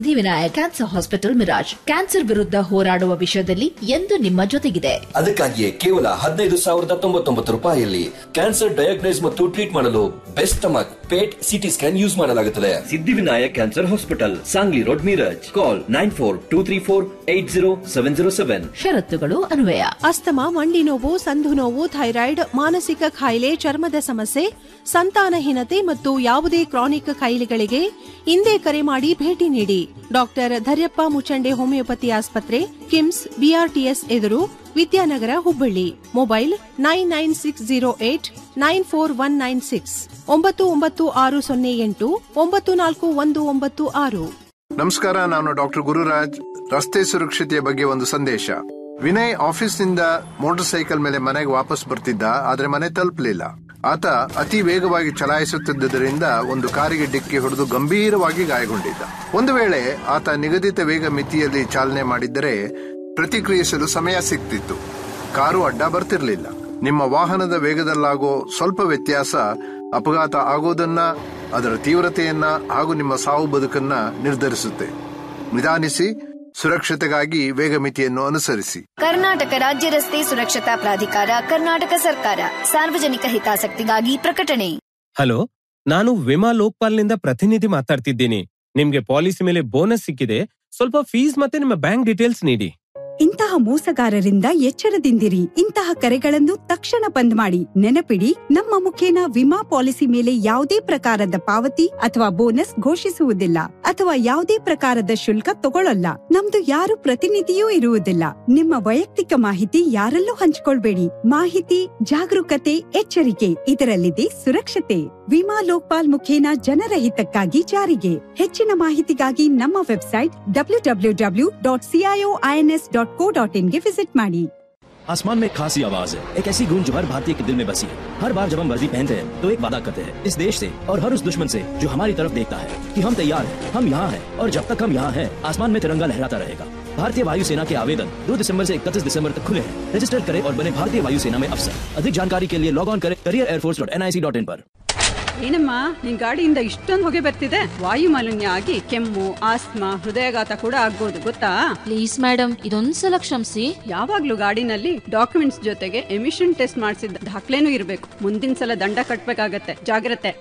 Vinayak cancer hospital Miraj cancer ವಿರುದ್ಧ ಹೋರಾಡುವ ವಿಷಯದಲ್ಲಿ ಎಂದು ನಿಮ್ಮ ಜೊತೆಗಿದೆ ಅದಕ್ಕಾಗಿಯೇ ಕೇವಲ ಹದಿನೈದು ಸಾವಿರದ ತೊಂಬತ್ತೊಂಬತ್ತು ರೂಪಾಯಿಯಲ್ಲಿ ಕ್ಯಾನ್ಸರ್ ಡಯಾಗ್ನೈಸ್ ಮತ್ತು ಟ್ರೀಟ್ ಮಾಡಲು best stomach PET CT scan use ಮಾಡಲಾಗುತ್ತದೆ Siddhivinayak cancer hospital Sangli road Miraj call nine four two three four eight zero seven zero seven ಷರತ್ತುಗಳು ಅನ್ವಯ ಅಸ್ತಮ ಮಂಡಿ ನೋವು ಸಂಧು ನೋವು ಥೈರಾಯ್ಡ್ ಮಾನಸಿಕ ಕಾಯಿಲೆ ಚರ್ಮದ ಸಮಸ್ಯೆ ಸಂತಾನಹೀನತೆ ಮತ್ತು ಯಾವುದೇ ಕ್ರಾನಿಕ್ ಕಾಯಿಲೆಗಳಿಗೆ ಇಂದೇ ಕರೆ ಮಾಡಿ ಭೇಟಿ ನೀಡಿ ಡಾಕ್ಟರ್ ಧರ್ಯಪ್ಪ ಮುಚಂಡೆ ಹೋಮಿಯೋಪತಿ ಆಸ್ಪತ್ರೆ ಕಿಮ್ಸ್ ಬಿಆರ್ಟಿಎಸ್ ಎದುರು Vidyanagar Hubballi mobile nine nine six zero eight nine four one nine six ಒಂಬತ್ತು ಒಂಬತ್ತು ಆರು ಸೊನ್ನೆ ಎಂಟು ಒಂಬತ್ತು ನಾಲ್ಕು ಒಂದು ಒಂಬತ್ತು ಆರು ನಮಸ್ಕಾರ ನಾನು ಡಾಕ್ಟರ್ ಗುರುರಾಜ್ ರಸ್ತೆ ಸುರಕ್ಷತೆಯ ಬಗ್ಗೆ ಒಂದು ಸಂದೇಶ ವಿನಯ್ ಆಫೀಸ್ನಿಂದ ಮೋಟಾರ್ ಸೈಕಲ್ ಮೇಲೆ ಮನೆಗೆ ವಾಪಸ್ ಬರ್ತಿದ್ದ ಆದ್ರೆ ಮನೆ ತಲುಪಲಿಲ್ಲ ಆತ ಅತಿ ವೇಗವಾಗಿ ಚಲಾಯಿಸುತ್ತಿದ್ದರಿಂದ ಒಂದು ಕಾರಿಗೆ ಡಿಕ್ಕಿ ಹೊಡೆದು ಗಂಭೀರವಾಗಿ ಗಾಯಗೊಂಡಿದ್ದ ಒಂದು ವೇಳೆ ಆತ ನಿಗದಿತ ವೇಗ ಮಿತಿಯಲ್ಲಿ ಚಾಲನೆ ಮಾಡಿದ್ದರೆ ಪ್ರತಿಕ್ರಿಯಿಸಲು ಸಮಯ ಸಿಗ್ತಿತ್ತು ಕಾರು ಅಡ್ಡ ಬರ್ತಿರ್ಲಿಲ್ಲ ನಿಮ್ಮ ವಾಹನದ ವೇಗದಲ್ಲಾಗೋ ಸ್ವಲ್ಪ ವ್ಯತ್ಯಾಸ ಅಪಘಾತ ಆಗೋದನ್ನ ಅದರ ತೀವ್ರತೆಯನ್ನ ಹಾಗೂ ನಿಮ್ಮ ಸಾವು ಬದುಕನ್ನ ನಿರ್ಧರಿಸುತ್ತೆ ನಿಧಾನಿಸಿ ಸುರಕ್ಷತೆಗಾಗಿ ವೇಗ ಮಿತಿಯನ್ನು ಅನುಸರಿಸಿ ಕರ್ನಾಟಕ ರಾಜ್ಯ ರಸ್ತೆ ಸುರಕ್ಷತಾ ಪ್ರಾಧಿಕಾರ ಕರ್ನಾಟಕ ಸರ್ಕಾರ ಸಾರ್ವಜನಿಕ ಹಿತಾಸಕ್ತಿಗಾಗಿ ಪ್ರಕಟಣೆ ಹಲೋ ನಾನು ವಿಮಾ ಲೋಕ್ಪಾಲ್ನಿಂದ ಪ್ರತಿನಿಧಿ ಮಾತಾಡ್ತಿದ್ದೀನಿ ನಿಮ್ಗೆ ಪಾಲಿಸಿ ಮೇಲೆ ಬೋನಸ್ ಸಿಕ್ಕಿದೆ ಸ್ವಲ್ಪ ಫೀಸ್ ಮತ್ತೆ ನಿಮ್ಮ ಬ್ಯಾಂಕ್ ಡೀಟೇಲ್ಸ್ ನೀಡಿ ಇಂತಹ ಮೋಸಗಾರರಿಂದ ಎಚ್ಚರದಿಂದಿರಿ ಇಂತಹ ಕರೆಗಳನ್ನು ತಕ್ಷಣ ಬಂದ್ ಮಾಡಿ ನೆನಪಿಡಿ ನಮ್ಮ ಮುಖೇನ ವಿಮಾ ಪಾಲಿಸಿ ಮೇಲೆ ಯಾವುದೇ ಪ್ರಕಾರದ ಪಾವತಿ ಅಥವಾ ಬೋನಸ್ ಘೋಷಿಸುವುದಿಲ್ಲ ಅಥವಾ ಯಾವುದೇ ಪ್ರಕಾರದ ಶುಲ್ಕ ತಗೊಳ್ಳಲ್ಲ ನಮ್ದು ಯಾರು ಪ್ರತಿನಿಧಿಯೂ ಇರುವುದಿಲ್ಲ ನಿಮ್ಮ ವೈಯಕ್ತಿಕ ಮಾಹಿತಿ ಯಾರಲ್ಲೂ ಹಂಚಿಕೊಳ್ಬೇಡಿ ಮಾಹಿತಿ ಜಾಗರೂಕತೆ ಎಚ್ಚರಿಕೆ ಇದರಲ್ಲಿದೆ ಸುರಕ್ಷತೆ ವಿಮಾ ಲೋಕ್ಪಾಲ್ ಮುಖೇನ ಜನರ ಹಿತಕ್ಕಾಗಿ ಜಾರಿಗೆ ಹೆಚ್ಚಿನ ಮಾಹಿತಿಗಾಗಿ ನಮ್ಮ website W W W dot CIO INS dot co dot ಇನ್ಗೆ ವಿಸಿಟ್ ಮಾಡಿ आसमान में खासी आवाज है एक ऐसी गूंज जो हर भारतीय के दिल में बसी है हर बार जब हम वर्दी पहनते हैं तो एक वादा करते हैं इस देश से और हर उस दुश्मन से जो हमारी तरफ देखता है कि हम तैयार हैं हम यहाँ हैं और जब तक हम यहाँ हैं आसमान में तिरंगा लहराता रहेगा भारतीय वायुसेना के आवेदन 2 दिसंबर से 31 दिसंबर तक खुले हैं रजिस्टर करें और बने भारतीय वायुसेना में अफसर अधिक जानकारी के लिए लॉग ऑन करें career air force dot N I C dot in पर ಏನಮ್ಮ ನಿನ್ ಗಾಡಿಯಿಂದ ಇಷ್ಟೊಂದು ಹೊಗೆ ಬರ್ತಿದೆ ವಾಯು ಮಾಲಿನ್ಯ ಆಗಿ ಕೆಮ್ಮು ಆಸ್ತಮಾ ಹೃದಯಾಘಾತ ಕೂಡ ಆಗ್ಬೋದು ಗೊತ್ತಾ ಪ್ಲೀಸ್ ಮೇಡಮ್ ಇದೊಂದ್ಸಲ ಕ್ಷಮಿಸಿ ಯಾವಾಗ್ಲೂ ಗಾಡಿನಲ್ಲಿ ಡಾಕ್ಯುಮೆಂಟ್ಸ್ ಜೊತೆಗೆ ಎಮಿಷನ್ ಟೆಸ್ಟ್ ಮಾಡಿಸಿದ ದಾಖಲೆನೂ ಇರಬೇಕು ಮುಂದಿನ ಸಲ ದಂಡ ಕಟ್ಬೇಕಾಗತ್ತೆ ಜಾಗ್ರತೆ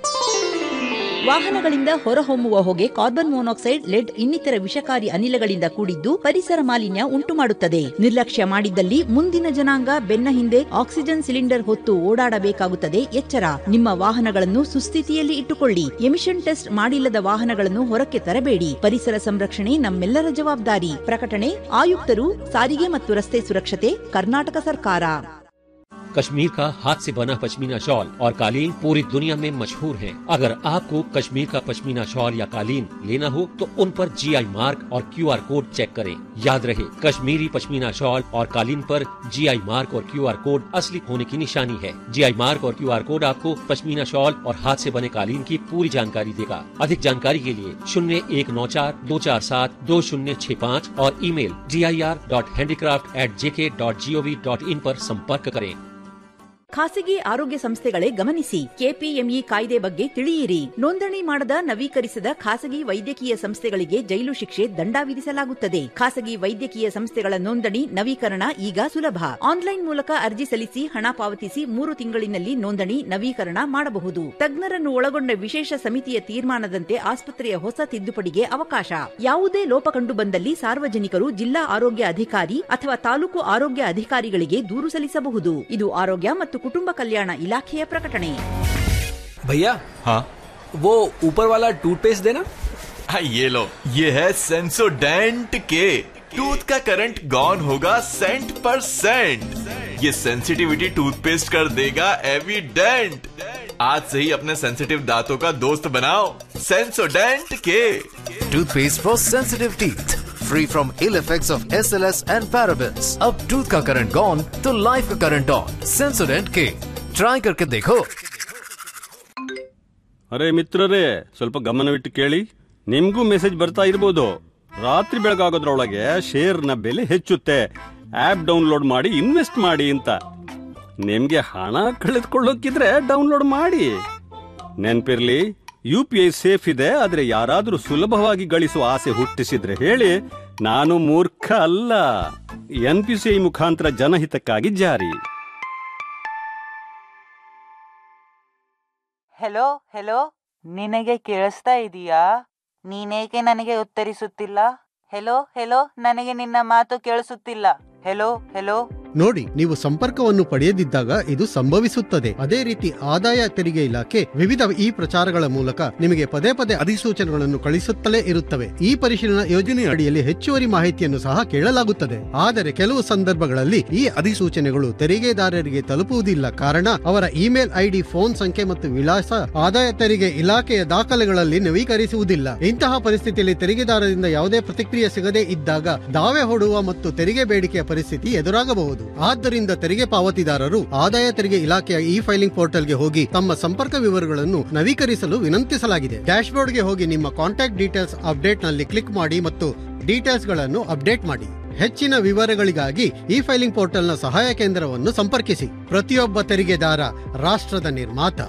ವಾಹನಗಳಿಂದ ಹೊರಹೊಮ್ಮುವ ಹೊಗೆ ಕಾರ್ಬನ್ ಮೊನಾಕ್ಸೈಡ್ ಲೆಡ್ ಇನ್ನಿತರ ವಿಷಕಾರಿ ಅನಿಲಗಳಿಂದ ಕೂಡಿದ್ದು ಪರಿಸರ ಮಾಲಿನ್ಯ ಉಂಟು ಮಾಡುತ್ತದೆ ನಿರ್ಲಕ್ಷ್ಯ ಮಾಡಿದ್ದಲ್ಲಿ ಮುಂದಿನ ಜನಾಂಗ ಬೆನ್ನ ಹಿಂದೆ ಆಕ್ಸಿಜನ್ ಸಿಲಿಂಡರ್ ಹೊತ್ತು ಓಡಾಡಬೇಕಾಗುತ್ತದೆ ಎಚ್ಚರ ನಿಮ್ಮ ವಾಹನಗಳನ್ನು ಸುಸ್ಥಿತಿಯಲ್ಲಿ ಇಟ್ಟುಕೊಳ್ಳಿ ಎಮಿಷನ್ ಟೆಸ್ಟ್ ಮಾಡಿಲ್ಲದ ವಾಹನಗಳನ್ನು ಹೊರಕ್ಕೆ ತರಬೇಡಿ ಪರಿಸರ ಸಂರಕ್ಷಣೆ ನಮ್ಮೆಲ್ಲರ ಜವಾಬ್ದಾರಿ ಪ್ರಕಟಣೆ ಆಯುಕ್ತರು ಸಾರಿಗೆ ಮತ್ತು ರಸ್ತೆ ಸುರಕ್ಷತೆ ಕರ್ನಾಟಕ ಸರ್ಕಾರ कश्मीर का हाथ से बना पश्मीना शॉल और कालीन पूरी दुनिया में मशहूर हैं। अगर आपको कश्मीर का पश्मीना शॉल या कालीन लेना हो तो उन पर जीआई मार्क और क्यूआर कोड चेक करें याद रहे कश्मीरी पश्मीना शॉल और कालीन पर जीआई मार्क और क्यूआर कोड असली होने की निशानी है जीआई मार्क और क्यूआर कोड आपको पश्मीना शॉल और हाथ से बने कालीन की पूरी जानकारी देगा अधिक जानकारी के लिए शून्य एक नौ चार दो चार सात दो शून्य छह पाँच और email G I R dot handicraft at JK dot G O V dot in पर संपर्क करें ಖಾಸಗಿ ಆರೋಗ್ಯ ಸಂಸ್ಥೆಗಳೇ ಗಮನಿಸಿ ಕೆಪಿಎಂಇ ಕಾಯ್ದೆ ಬಗ್ಗೆ ತಿಳಿಯಿರಿ ನೋಂದಣಿ ಮಾಡದ ನವೀಕರಿಸದ ಖಾಸಗಿ ವೈದ್ಯಕೀಯ ಸಂಸ್ಥೆಗಳಿಗೆ ಜೈಲು ಶಿಕ್ಷೆ ದಂಡ ವಿಧಿಸಲಾಗುತ್ತದೆ ಖಾಸಗಿ ವೈದ್ಯಕೀಯ ಸಂಸ್ಥೆಗಳ ನೋಂದಣಿ ನವೀಕರಣ ಈಗ ಸುಲಭ ಆನ್ಲೈನ್ ಮೂಲಕ ಅರ್ಜಿ ಸಲ್ಲಿಸಿ ಹಣ ಪಾವತಿಸಿ ಮೂರು ತಿಂಗಳಿನಲ್ಲಿ ನೋಂದಣಿ ನವೀಕರಣ ಮಾಡಬಹುದು ತಜ್ಞರನ್ನು ಒಳಗೊಂಡ ವಿಶೇಷ ಸಮಿತಿಯ ತೀರ್ಮಾನದಂತೆ ಆಸ್ಪತ್ರೆಯ ಹೊಸ ತಿದ್ದುಪಡಿಗೆ ಅವಕಾಶ ಯಾವುದೇ ಲೋಪ ಕಂಡು ಬಂದಲ್ಲಿ ಸಾರ್ವಜನಿಕರು ಜಿಲ್ಲಾ ಆರೋಗ್ಯ ಅಧಿಕಾರಿ ಅಥವಾ ತಾಲೂಕು ಆರೋಗ್ಯ ಅಧಿಕಾರಿಗಳಿಗೆ ದೂರು ಸಲ್ಲಿಸಬಹುದು ಇದು ಆರೋಗ್ಯ ಮತ್ತು ಕುಟುಂಬ ಕಲ್ಯಾಣ ಇಲಾಖೆಯ ಪ್ರಕಟಣೆ भैया हाँ वो ऊपर वाला टूथपेस्ट देना हाँ, ये लो ये है सेंसोडेंट के टूथ का करंट गॉन होगा सेंट परसेंट ये सेंसिटिविटी टूथपेस्ट कर देगा एविडेंट आज से ही अपने सेंसिटिव दांतों का दोस्त बनाओ सेंसोडेंट के Toothpaste for sensitive teeth. Free from ill effects of SLS and parabens. अब टूथ का करंट गॉन तो लाइफ का करंट ऑन सेंसोडेंट के ट्राई करके देखो ಅರೆ ಮಿತ್ರರೇ ಸ್ವಲ್ಪ ಗಮನವಿಟ್ಟು ಕೇಳಿ ನಿಮ್ಗೂ ಮೆಸೇಜ್ ಬರ್ತಾ ಇರ್ಬೋದು ರಾತ್ರಿ ಬೆಳಗಾಗೋದ್ರೊಳಗೆ ಶೇರ್ನ ಬೆಲೆ ಹೆಚ್ಚುತ್ತೆ ಆಪ್ ಡೌನ್ಲೋಡ್ ಮಾಡಿ ಇನ್ವೆಸ್ಟ್ ಮಾಡಿ ಅಂತ ನಿಮ್ಗೆ ಹಣ ಕಳೆದುಕೊಳ್ಳೋಕಿದ್ರೆ ಡೌನ್ಲೋಡ್ ಮಾಡಿ ನೆನ್ಪಿರ್ಲಿ ಯು ಪಿ ಐ ಸೇಫ್ ಇದೆ ಆದ್ರೆ ಯಾರಾದ್ರೂ ಸುಲಭವಾಗಿ ಗಳಿಸುವ ಆಸೆ ಹುಟ್ಟಿಸಿದ್ರೆ ಹೇಳಿ ನಾನು ಮೂರ್ಖ ಅಲ್ಲ ಎನ್ ಪಿ ಸಿ ಐ ಮುಖಾಂತರ ಜನಹಿತಕ್ಕಾಗಿ ಜಾರಿ ಹೆಲೋ ಹೆಲೋ ನಿನಗೆ ಕೇಳಿಸ್ತಾ ಇದೀಯಾ ನೀನೇಕೆ ನನಗೆ ಉತ್ತರಿಸುತ್ತಿಲ್ಲ ಹೆಲೋ ಹೆಲೋ ನನಗೆ ನಿನ್ನ ಮಾತು ಕೇಳಿಸುತ್ತಿಲ್ಲ ಹೆಲೋ ಹೆಲೋ ನೋಡಿ ನೀವು ಸಂಪರ್ಕವನ್ನು ಪಡೆಯದಿದ್ದಾಗ ಇದು ಸಂಭವಿಸುತ್ತದೆ ಅದೇ ರೀತಿ ಆದಾಯ ತೆರಿಗೆ ಇಲಾಖೆ ವಿವಿಧ ಈ ಪ್ರಚಾರಗಳ ಮೂಲಕ ನಿಮಗೆ ಪದೇ ಪದೇ ಅಧಿಸೂಚನೆಗಳನ್ನು ಕಳಿಸುತ್ತಲೇ ಇರುತ್ತವೆ ಈ ಪರಿಶೀಲನಾ ಯೋಜನೆಯ ಅಡಿಯಲ್ಲಿ ಹೆಚ್ಚುವರಿ ಮಾಹಿತಿಯನ್ನು ಸಹ ಕೇಳಲಾಗುತ್ತದೆ ಆದರೆ ಕೆಲವು ಸಂದರ್ಭಗಳಲ್ಲಿ ಈ ಅಧಿಸೂಚನೆಗಳು ತೆರಿಗೆದಾರರಿಗೆ ತಲುಪುವುದಿಲ್ಲ ಕಾರಣ ಅವರ ಇಮೇಲ್ ಐಡಿ ಫೋನ್ ಸಂಖ್ಯೆ ಮತ್ತು ವಿಳಾಸ ಆದಾಯ ತೆರಿಗೆ ಇಲಾಖೆಯ ದಾಖಲೆಗಳಲ್ಲಿ ನವೀಕರಿಸುವುದಿಲ್ಲ ಇಂತಹ ಪರಿಸ್ಥಿತಿಯಲ್ಲಿ ತೆರಿಗೆದಾರರಿಂದ ಯಾವುದೇ ಪ್ರತಿಕ್ರಿಯೆ ಸಿಗದೇ ಇದ್ದಾಗ ದಾವೆ ಹೂಡುವ ಮತ್ತು ತೆರಿಗೆ ಬೇಡಿಕೆಯ ಪರಿಸ್ಥಿತಿ ಎದುರಾಗಬಹುದು ಆದ್ದರಿಂದ ತೆರಿಗೆ ಪಾವತಿದಾರರು ಆದಾಯ ತೆರಿಗೆ ಇಲಾಖೆಯ ಇ ಫೈಲಿಂಗ್ ಪೋರ್ಟಲ್ಗೆ ಹೋಗಿ ತಮ್ಮ ಸಂಪರ್ಕ ವಿವರಗಳನ್ನು ನವೀಕರಿಸಲು ವಿನಂತಿಸಲಾಗಿದೆ ಡ್ಯಾಶ್ಬೋರ್ಡ್ಗೆ ಹೋಗಿ ನಿಮ್ಮ ಕಾಂಟ್ಯಾಕ್ಟ್ ಡೀಟೇಲ್ಸ್ ಅಪ್ಡೇಟ್ ನಲ್ಲಿ ಕ್ಲಿಕ್ ಮಾಡಿ ಮತ್ತು ಡೀಟೇಲ್ಸ್ ಗಳನ್ನು ಅಪ್ಡೇಟ್ ಮಾಡಿ ಹೆಚ್ಚಿನ ವಿವರಗಳಿಗಾಗಿ ಇ ಫೈಲಿಂಗ್ ಪೋರ್ಟಲ್ನ ಸಹಾಯ ಕೇಂದ್ರವನ್ನು ಸಂಪರ್ಕಿಸಿ ಪ್ರತಿಯೊಬ್ಬ ತೆರಿಗೆದಾರ ರಾಷ್ಟ್ರದ ನಿರ್ಮಾತ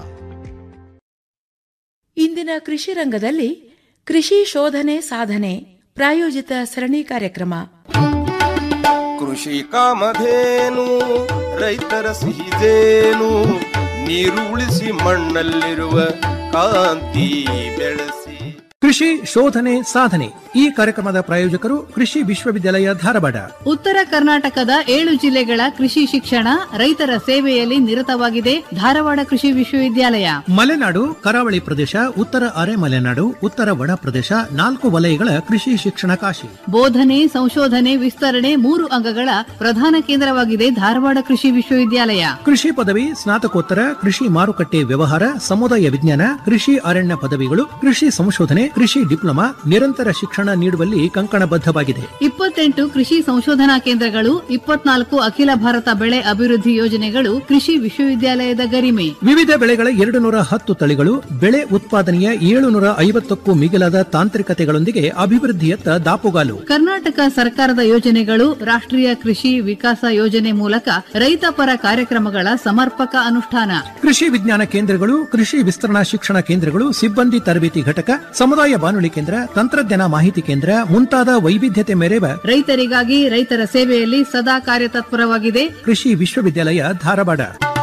ಇಂದಿನ ಕೃಷಿ ರಂಗದಲ್ಲಿ ಕೃಷಿ ಶೋಧನೆ ಸಾಧನೆ ಪ್ರಾಯೋಜಿತ ಸರಣಿ ಕಾರ್ಯಕ್ರಮ ಕೃಷಿ ಕಾಮಧೇನು ರೈತರ ಸಿಹಿದೇನು ನೀರು ಉಳಿಸಿ ಮಣ್ಣಲ್ಲಿರುವ ಕಾಂತಿ ಬೆಳೆಸಿ ಕೃಷಿ ಶೋಧನೆ ಸಾಧನೆ ಈ ಕಾರ್ಯಕ್ರಮದ ಪ್ರಾಯೋಜಕರು ಕೃಷಿ ವಿಶ್ವವಿದ್ಯಾಲಯ ಧಾರವಾಡ ಉತ್ತರ ಕರ್ನಾಟಕದ ಏಳು ಜಿಲ್ಲೆಗಳ ಕೃಷಿ ಶಿಕ್ಷಣ ರೈತರ ಸೇವೆಯಲ್ಲಿ ನಿರತವಾಗಿದೆ ಧಾರವಾಡ ಕೃಷಿ ವಿಶ್ವವಿದ್ಯಾಲಯ ಮಲೆನಾಡು ಕರಾವಳಿ ಪ್ರದೇಶ ಉತ್ತರ ಅರೆ ಮಲೆನಾಡು ಉತ್ತರ ಒಣ ಪ್ರದೇಶ ನಾಲ್ಕು ವಲಯಗಳ ಕೃಷಿ ಶಿಕ್ಷಣ ಕಾಶಿ ಬೋಧನೆ ಸಂಶೋಧನೆ ವಿಸ್ತರಣೆ ಮೂರು ಅಂಗಗಳ ಪ್ರಧಾನ ಕೇಂದ್ರವಾಗಿದೆ ಧಾರವಾಡ ಕೃಷಿ ವಿಶ್ವವಿದ್ಯಾಲಯ ಕೃಷಿ ಪದವಿ ಸ್ನಾತಕೋತ್ತರ ಕೃಷಿ ಮಾರುಕಟ್ಟೆ ವ್ಯವಹಾರ ಸಮುದಾಯ ವಿಜ್ಞಾನ ಕೃಷಿ ಅರಣ್ಯ ಪದವಿಗಳು ಕೃಷಿ ಸಂಶೋಧನೆ ಕೃಷಿ ಡಿಪ್ಲೊಮಾ ನಿರಂತರ ಶಿಕ್ಷಣ ನೀಡುವಲ್ಲಿ ಕಂಕಣಬದ್ಧವಾಗಿದೆ ಇಪ್ಪತ್ತೆಂಟು ಕೃಷಿ ಸಂಶೋಧನಾ ಕೇಂದ್ರಗಳು ಇಪ್ಪತ್ನಾಲ್ಕು ಅಖಿಲ ಭಾರತ ಬೆಳೆ ಅಭಿವೃದ್ಧಿ ಯೋಜನೆಗಳು ಕೃಷಿ ವಿಶ್ವವಿದ್ಯಾಲಯದ ಗರಿಮೆ ವಿವಿಧ ಬೆಳೆಗಳ ಎರಡು ನೂರ ಹತ್ತು ತಳಿಗಳು ಬೆಳೆ ಉತ್ಪಾದನೆಯ ಏಳುನೂರ ಐವತ್ತಕ್ಕೂ ಮಿಗಿಲಾದ ತಾಂತ್ರಿಕತೆಗಳೊಂದಿಗೆ ಅಭಿವೃದ್ಧಿಯತ್ತ ದಾಪುಗಾಲು ಕರ್ನಾಟಕ ಸರ್ಕಾರದ ಯೋಜನೆಗಳು ರಾಷ್ಟ್ರೀಯ ಕೃಷಿ ವಿಕಾಸ ಯೋಜನೆ ಮೂಲಕ ರೈತ ಪರ ಕಾರ್ಯಕ್ರಮಗಳ ಸಮರ್ಪಕ ಅನುಷ್ಠಾನ ಕೃಷಿ ವಿಜ್ಞಾನ ಕೇಂದ್ರಗಳು ಕೃಷಿ ವಿಸ್ತರಣಾ ಶಿಕ್ಷಣ ಕೇಂದ್ರಗಳು ಸಿಬ್ಬಂದಿ ತರಬೇತಿ ಘಟಕ ಸಮುದಾಯ ಬಾನುಲಿ ಕೇಂದ್ರ ತಂತ್ರಜ್ಞಾನ ಮಾಹಿತಿ ಕೇಂದ್ರ ಮುಂತಾದ ವೈವಿಧ್ಯತೆ ಮೆರೆವ ರೈತರಿಗಾಗಿ ರೈತರ ಸೇವೆಯಲ್ಲಿ ಸದಾ ಕಾರ್ಯತತ್ಪರವಾಗಿದೆ ಕೃಷಿ ವಿಶ್ವವಿದ್ಯಾಲಯ ಧಾರವಾಡ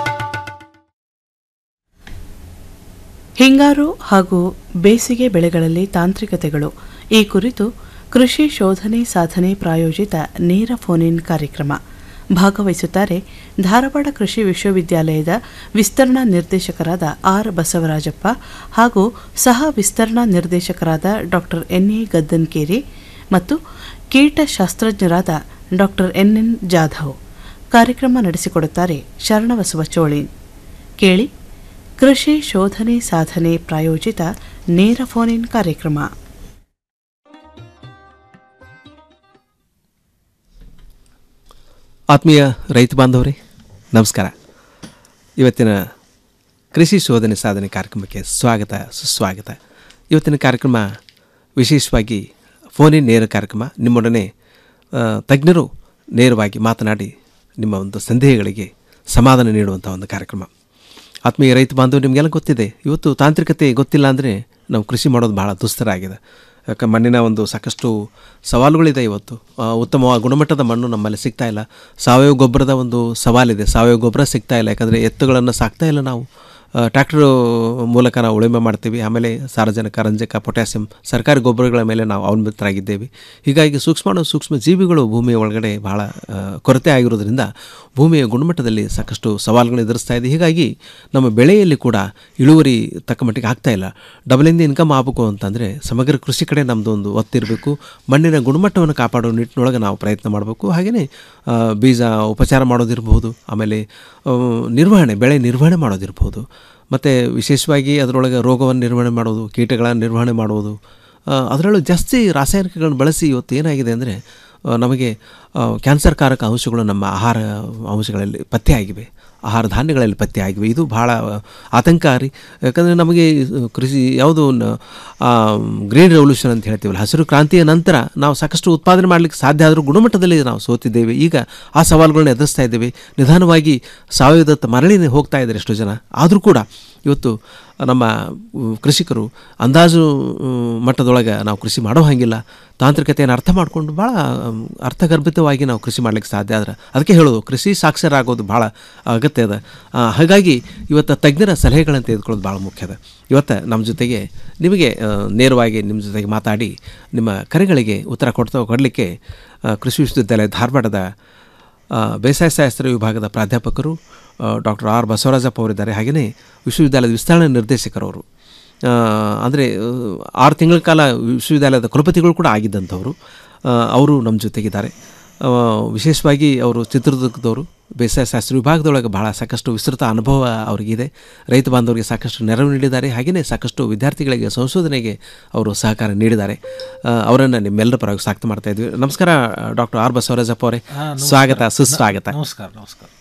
ಹಿಂಗಾರು ಹಾಗೂ ಬೇಸಿಗೆ ಬೆಳೆಗಳಲ್ಲಿ ತಾಂತ್ರಿಕತೆಗಳು ಈ ಕುರಿತು ಕೃಷಿ ಶೋಧನೆ ಸಾಧನೆ ಪ್ರಾಯೋಜಿತ ನೇರ ಫೋನ್ ಇನ್ ಕಾರ್ಯಕ್ರಮ ಭಾಗವಹಿಸುತ್ತಾರೆ ಧಾರವಾಡ ಕೃಷಿ ವಿಶ್ವವಿದ್ಯಾಲಯದ ವಿಸ್ತರಣಾ ನಿರ್ದೇಶಕರಾದ ಆರ್ ಬಸವರಾಜಪ್ಪ ಹಾಗೂ ಸಹ ವಿಸ್ತರಣಾ ನಿರ್ದೇಶಕರಾದ ಡಾಕ್ಟರ್ ಎನ್ ಎ ಗದ್ದನ್ಕೇರಿ ಮತ್ತು ಕೀಟಶಾಸ್ತ್ರಜ್ಞರಾದ ಡಾಕ್ಟರ್ ಎನ್ ಎನ್ ಜಾಧವ್ ಕಾರ್ಯಕ್ರಮ ನಡೆಸಿಕೊಡುತ್ತಾರೆ ಶರಣಬಸವ ಚೋಳಿನ್ ಕೇಳಿ ಕೃಷಿ ಶೋಧನೆ ಸಾಧನೆ ಪ್ರಾಯೋಜಿತ ನೇರ ಫೋನ್ ಇನ್ ಕಾರ್ಯಕ್ರಮ ಆತ್ಮೀಯ ರೈತ ಬಾಂಧವರೇ ನಮಸ್ಕಾರ ಇವತ್ತಿನ ಕೃಷಿ ಶೋಧನೆ ಸಾಧನೆ ಕಾರ್ಯಕ್ರಮಕ್ಕೆ ಸ್ವಾಗತ ಸುಸ್ವಾಗತ ಇವತ್ತಿನ ಕಾರ್ಯಕ್ರಮ ವಿಶೇಷವಾಗಿ ಫೋನಿನ ನೇರ ಕಾರ್ಯಕ್ರಮ ನಿಮ್ಮೊಡನೆ ಆ, ತಜ್ಞರು ನೇರವಾಗಿ ಮಾತನಾಡಿ ನಿಮ್ಮ ಒಂದು ಸಂದೇಹಗಳಿಗೆ ಸಮಾಧಾನ ನೀಡುವಂಥ ಒಂದು ಕಾರ್ಯಕ್ರಮ ಆತ್ಮೀಯ ರೈತ ಬಾಂಧವರು ನಿಮಗೆಲ್ಲ ಗೊತ್ತಿದೆ ಇವತ್ತು ತಾಂತ್ರಿಕತೆ ಗೊತ್ತಿಲ್ಲ ಅಂದರೆ ನಾವು ಕೃಷಿ ಮಾಡೋದು ಭಾಳ ದುಸ್ತರ ಆಗಿದೆ ಯಾಕೆ ಮಣ್ಣಿನ ಒಂದು ಸಾಕಷ್ಟು ಸವಾಲುಗಳಿದೆ ಇವತ್ತು ಆ, ಉತ್ತಮ ಗುಣಮಟ್ಟದ ಮಣ್ಣು ನಮ್ಮಲ್ಲಿ ಸಿಗ್ತಾ ಇಲ್ಲ ಸಾವಯವ ಗೊಬ್ಬರದ ಒಂದು ಸವಾಲಿದೆ ಸಾವಯವ ಗೊಬ್ಬರ ಸಿಗ್ತಾ ಇಲ್ಲ ಯಾಕಂದರೆ ಎತ್ತುಗಳನ್ನು ಸಾಕ್ತಾ ಇಲ್ಲ ನಾವು ಟ್ರ್ಯಾಕ್ಟರ್ ಮೂಲಕ ನಾವು ಉಳುಮೆ ಮಾಡ್ತೀವಿ ಆಮೇಲೆ ಸಾರಜನಕ ರಂಜಕ ಪೊಟ್ಯಾಸಿಯಂ ಸರ್ಕಾರಿ ಗೊಬ್ಬರಗಳ ಮೇಲೆ ನಾವು ಅವಲಂಬಿತರಾಗಿದ್ದೇವೆ ಹೀಗಾಗಿ ಸೂಕ್ಷ್ಮಾಣು ಸೂಕ್ಷ್ಮ ಜೀವಿಗಳು ಭೂಮಿಯ ಒಳಗಡೆ ಬಹಳ ಆ, ಕೊರತೆ ಆಗಿರೋದ್ರಿಂದ ಭೂಮಿಯ ಗುಣಮಟ್ಟದಲ್ಲಿ ಸಾಕಷ್ಟು ಸವಾಲುಗಳು ಎದುರಿಸ್ತಾ ಇದೆ ಹೀಗಾಗಿ ನಮ್ಮ ಬೆಳೆಯಲ್ಲಿ ಕೂಡ ಇಳುವರಿ ತಕ್ಕ ಮಟ್ಟಿಗೆ ಆಗ್ತಾ ಇಲ್ಲ ಡಬಲ್ ಇಂದ ಇನ್ಕಮ್ ಆಗಬೇಕು ಅಂತಂದರೆ ಸಮಗ್ರ ಕೃಷಿ ಕಡೆ ನಮ್ಮದು ಒಂದು ಒತ್ತಿರಬೇಕು ಮಣ್ಣಿನ ಗುಣಮಟ್ಟವನ್ನು ಕಾಪಾಡೋ ನಿಟ್ಟಿನೊಳಗೆ ನಾವು ಪ್ರಯತ್ನ ಮಾಡಬೇಕು ಹಾಗೆಯೇ ಆ, ಬೀಜ ಉಪಚಾರ ಮಾಡೋದಿರ್ಬೋದು ಆಮೇಲೆ ಆ, ನಿರ್ವಹಣೆ ಬೆಳೆ ನಿರ್ವಹಣೆ ಮಾಡೋದಿರ್ಬೋದು ಮತ್ತು ವಿಶೇಷವಾಗಿ ಅದರೊಳಗೆ ರೋಗವನ್ನು ನಿರ್ವಹಣೆ ಮಾಡೋದು ಕೀಟಗಳನ್ನು ನಿರ್ವಹಣೆ ಮಾಡುವುದು ಆ, ಅದರಲ್ಲೂ ಜಾಸ್ತಿ ರಾಸಾಯನಿಕಗಳನ್ನು ಬಳಸಿ ಇವತ್ತು ಏನಾಗಿದೆ ಅಂದರೆ ನಮಗೆ ಆ, ಕ್ಯಾನ್ಸರ್ಕಾರಕ ಅಂಶಗಳು ನಮ್ಮ ಆಹಾರ ಅಂಶಗಳಲ್ಲಿ ಪತ್ತೆಯಾಗಿವೆ ಆಹಾರ ಧಾನ್ಯಗಳಲ್ಲಿ ಪತ್ತೆಯಾಗಿವೆ ಇದು ಭಾಳ ಆತಂಕಕಾರಿ ಯಾಕಂದರೆ ನಮಗೆ ಕೃಷಿ ಯಾವುದು ಗ್ರೀನ್ ರೆವಲ್ಯೂಷನ್ ಅಂತ ಹೇಳ್ತೀವಲ್ಲ ಹಸಿರು ಕ್ರಾಂತಿಯ ನಂತರ ನಾವು ಸಾಕಷ್ಟು ಉತ್ಪಾದನೆ ಮಾಡಲಿಕ್ಕೆ ಸಾಧ್ಯ ಆದರೂ ಗುಣಮಟ್ಟದಲ್ಲಿ ನಾವು ಸೋತಿದ್ದೇವೆ ಈಗ ಆ ಸವಾಲುಗಳನ್ನ ಎದುರಿಸ್ತಾ ಇದ್ದೇವೆ ನಿಧಾನವಾಗಿ ಸಾವಯವದತ್ತ ಮರಳಿ ಹೋಗ್ತಾ ಇದ್ದಾರೆ ಎಷ್ಟೋ ಜನ ಆದರೂ ಕೂಡ ಇವತ್ತು ನಮ್ಮ ಉ, ಕೃಷಿಕರು ಅಂದಾಜು ಉ, ಮಟ್ಟದೊಳಗೆ ನಾವು ಕೃಷಿ ಮಾಡೋ ಹಾಗಿಲ್ಲ ತಾಂತ್ರಿಕತೆಯನ್ನು ಅರ್ಥ ಮಾಡಿಕೊಂಡು ಭಾಳ ಅಮ್, ಅರ್ಥಗರ್ಭಿತವಾಗಿ ನಾವು ಕೃಷಿ ಮಾಡ್ಲಿಕ್ಕೆ ಸಾಧ್ಯ ಆದ್ರೆ ಅದಕ್ಕೆ ಹೇಳೋದು ಕೃಷಿ ಸಾಕ್ಷರ ಆಗೋದು ಭಾಳ ಅಗತ್ಯ ಅದ ಆ, ಹಾಗಾಗಿ ಇವತ್ತು ತಜ್ಞರ ಸಲಹೆಗಳನ್ನು ತೆಗೆದುಕೊಳ್ಳೋದು ಭಾಳ ಮುಖ್ಯ ಅದ ಇವತ್ತು ನಮ್ಮ ಜೊತೆಗೆ ನಿಮಗೆ ಆ, ನೇರವಾಗಿ ನಿಮ್ಮ ಜೊತೆಗೆ ಮಾತಾಡಿ ನಿಮ್ಮ ಕರೆಗಳಿಗೆ ಉತ್ತರ ಕೊಡ್ತಾ ಕೊಡಲಿಕ್ಕೆ ಆ, ಕೃಷಿ ವಿಶ್ವವಿದ್ಯಾಲಯ ಧಾರವಾಡದ ಆ, ಬೇಸಾಯ ಶಾಸ್ತ್ರ ವಿಭಾಗದ ಪ್ರಾಧ್ಯಾಪಕರು ಡಾಕ್ಟರ್ ಆರ್ ಬಸವರಾಜಪ್ಪ ಅವರಿದ್ದಾರೆ ಹಾಗೆಯೇ ವಿಶ್ವವಿದ್ಯಾಲಯದ ವಿಸ್ತರಣೆ ನಿರ್ದೇಶಕರವರು ಅಂದರೆ ಆರು ತಿಂಗಳ ಕಾಲ ವಿಶ್ವವಿದ್ಯಾಲಯದ ಕುಲಪತಿಗಳು ಕೂಡ ಆಗಿದ್ದಂಥವರು ಆ, ಅವರು ನಮ್ಮ ಜೊತೆಗಿದ್ದಾರೆ ಆ, ವಿಶೇಷವಾಗಿ ಅವರು ಚಿತ್ರದುರ್ಗದವರು ಬೇಸಾಯ ಶಾಸ್ತ್ರ ವಿಭಾಗದೊಳಗೆ ಬಹಳ ಸಾಕಷ್ಟು ವಿಸ್ತೃತ ಅನುಭವ ಅವರಿಗಿದೆ ರೈತ ಬಾಂಧವರಿಗೆ ಸಾಕಷ್ಟು ನೆರವು ನೀಡಿದ್ದಾರೆ ಹಾಗೆಯೇ ಸಾಕಷ್ಟು ವಿದ್ಯಾರ್ಥಿಗಳಿಗೆ ಸಂಶೋಧನೆಗೆ ಅವರು ಸಹಕಾರ ನೀಡಿದ್ದಾರೆ ಅವರನ್ನು ನಿಮ್ಮೆಲ್ಲರ ಪರವಾಗಿ ಸ್ವಾಗತ ಮಾಡ್ತಾ ಇದ್ವಿ ನಮಸ್ಕಾರ ಡಾಕ್ಟರ್ ಆರ್ ಬಸವರಾಜಪ್ಪ ಅವರೇ ಹಾ, ನಮಸ್ಕಾರ. ಸ್ವಾಗತ ಸುಸ್ವಾಗತ ನಮಸ್ಕಾರ ನಮಸ್ಕಾರ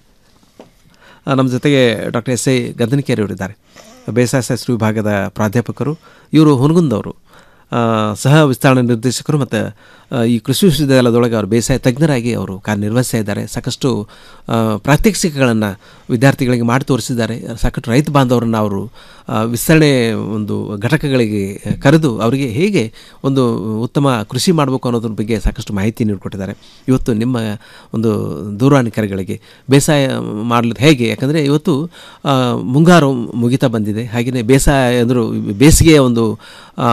ಆ, ನಮ್ಮ ಜೊತೆಗೆ ಡಾಕ್ಟರ್ ಎಸ್ ಐ ಗದ್ದನಕೇರಿ ಅವರಿದ್ದಾರೆ ಬೇಸಾಯ ಶಾಸ್ತ್ರ ವಿಭಾಗದ ಪ್ರಾಧ್ಯಾಪಕರು ಇವರು ಹುನಗುಂದವರು ಆ, ಸಹ ವಿಸ್ತರಣಾ ನಿರ್ದೇಶಕರು ಮತ್ತು ಆ, ಈ ಕೃಷಿ ವಿಶ್ವವಿದ್ಯಾಲಯದೊಳಗೆ ಅವರು ಬೇಸಾಯ ತಜ್ಞರಾಗಿ ಅವರು ಕಾರ್ಯನಿರ್ವಹಿಸ್ತಾ ಇದ್ದಾರೆ ಸಾಕಷ್ಟು ಆ, ಪ್ರಾತ್ಯಕ್ಷಿಕೆಗಳನ್ನು ವಿದ್ಯಾರ್ಥಿಗಳಿಗೆ ಮಾಡಿ ತೋರಿಸಿದ್ದಾರೆ ಸಾಕಷ್ಟು ರೈತ ಬಾಂಧವರನ್ನು ಅವರು ಆ, ವಿಸ್ತರಣೆ ಒಂದು ಘಟಕಗಳಿಗೆ ಕರೆದು ಅವರಿಗೆ ಹೇಗೆ ಒಂದು ಉತ್ತಮ ಕೃಷಿ ಮಾಡಬೇಕು ಅನ್ನೋದ್ರ ಬಗ್ಗೆ ಸಾಕಷ್ಟು ಮಾಹಿತಿ ನೀಡಿಕೊಟ್ಟಿದ್ದಾರೆ ಇವತ್ತು ನಿಮ್ಮ ಒಂದು ದೂರವಾಣಿ ಕರೆಗಳಿಗೆ ಬೇಸಾಯ ಮಾಡಲು ಹೇಗೆ ಯಾಕಂದರೆ ಇವತ್ತು ಆ, ಮುಂಗಾರು ಮುಗಿತಾ ಬಂದಿದೆ ಹಾಗೆಯೇ ಬೇಸಾಯ ಅಂದರೂ ಬೇಸಿಗೆಯ ಒಂದು ಆ,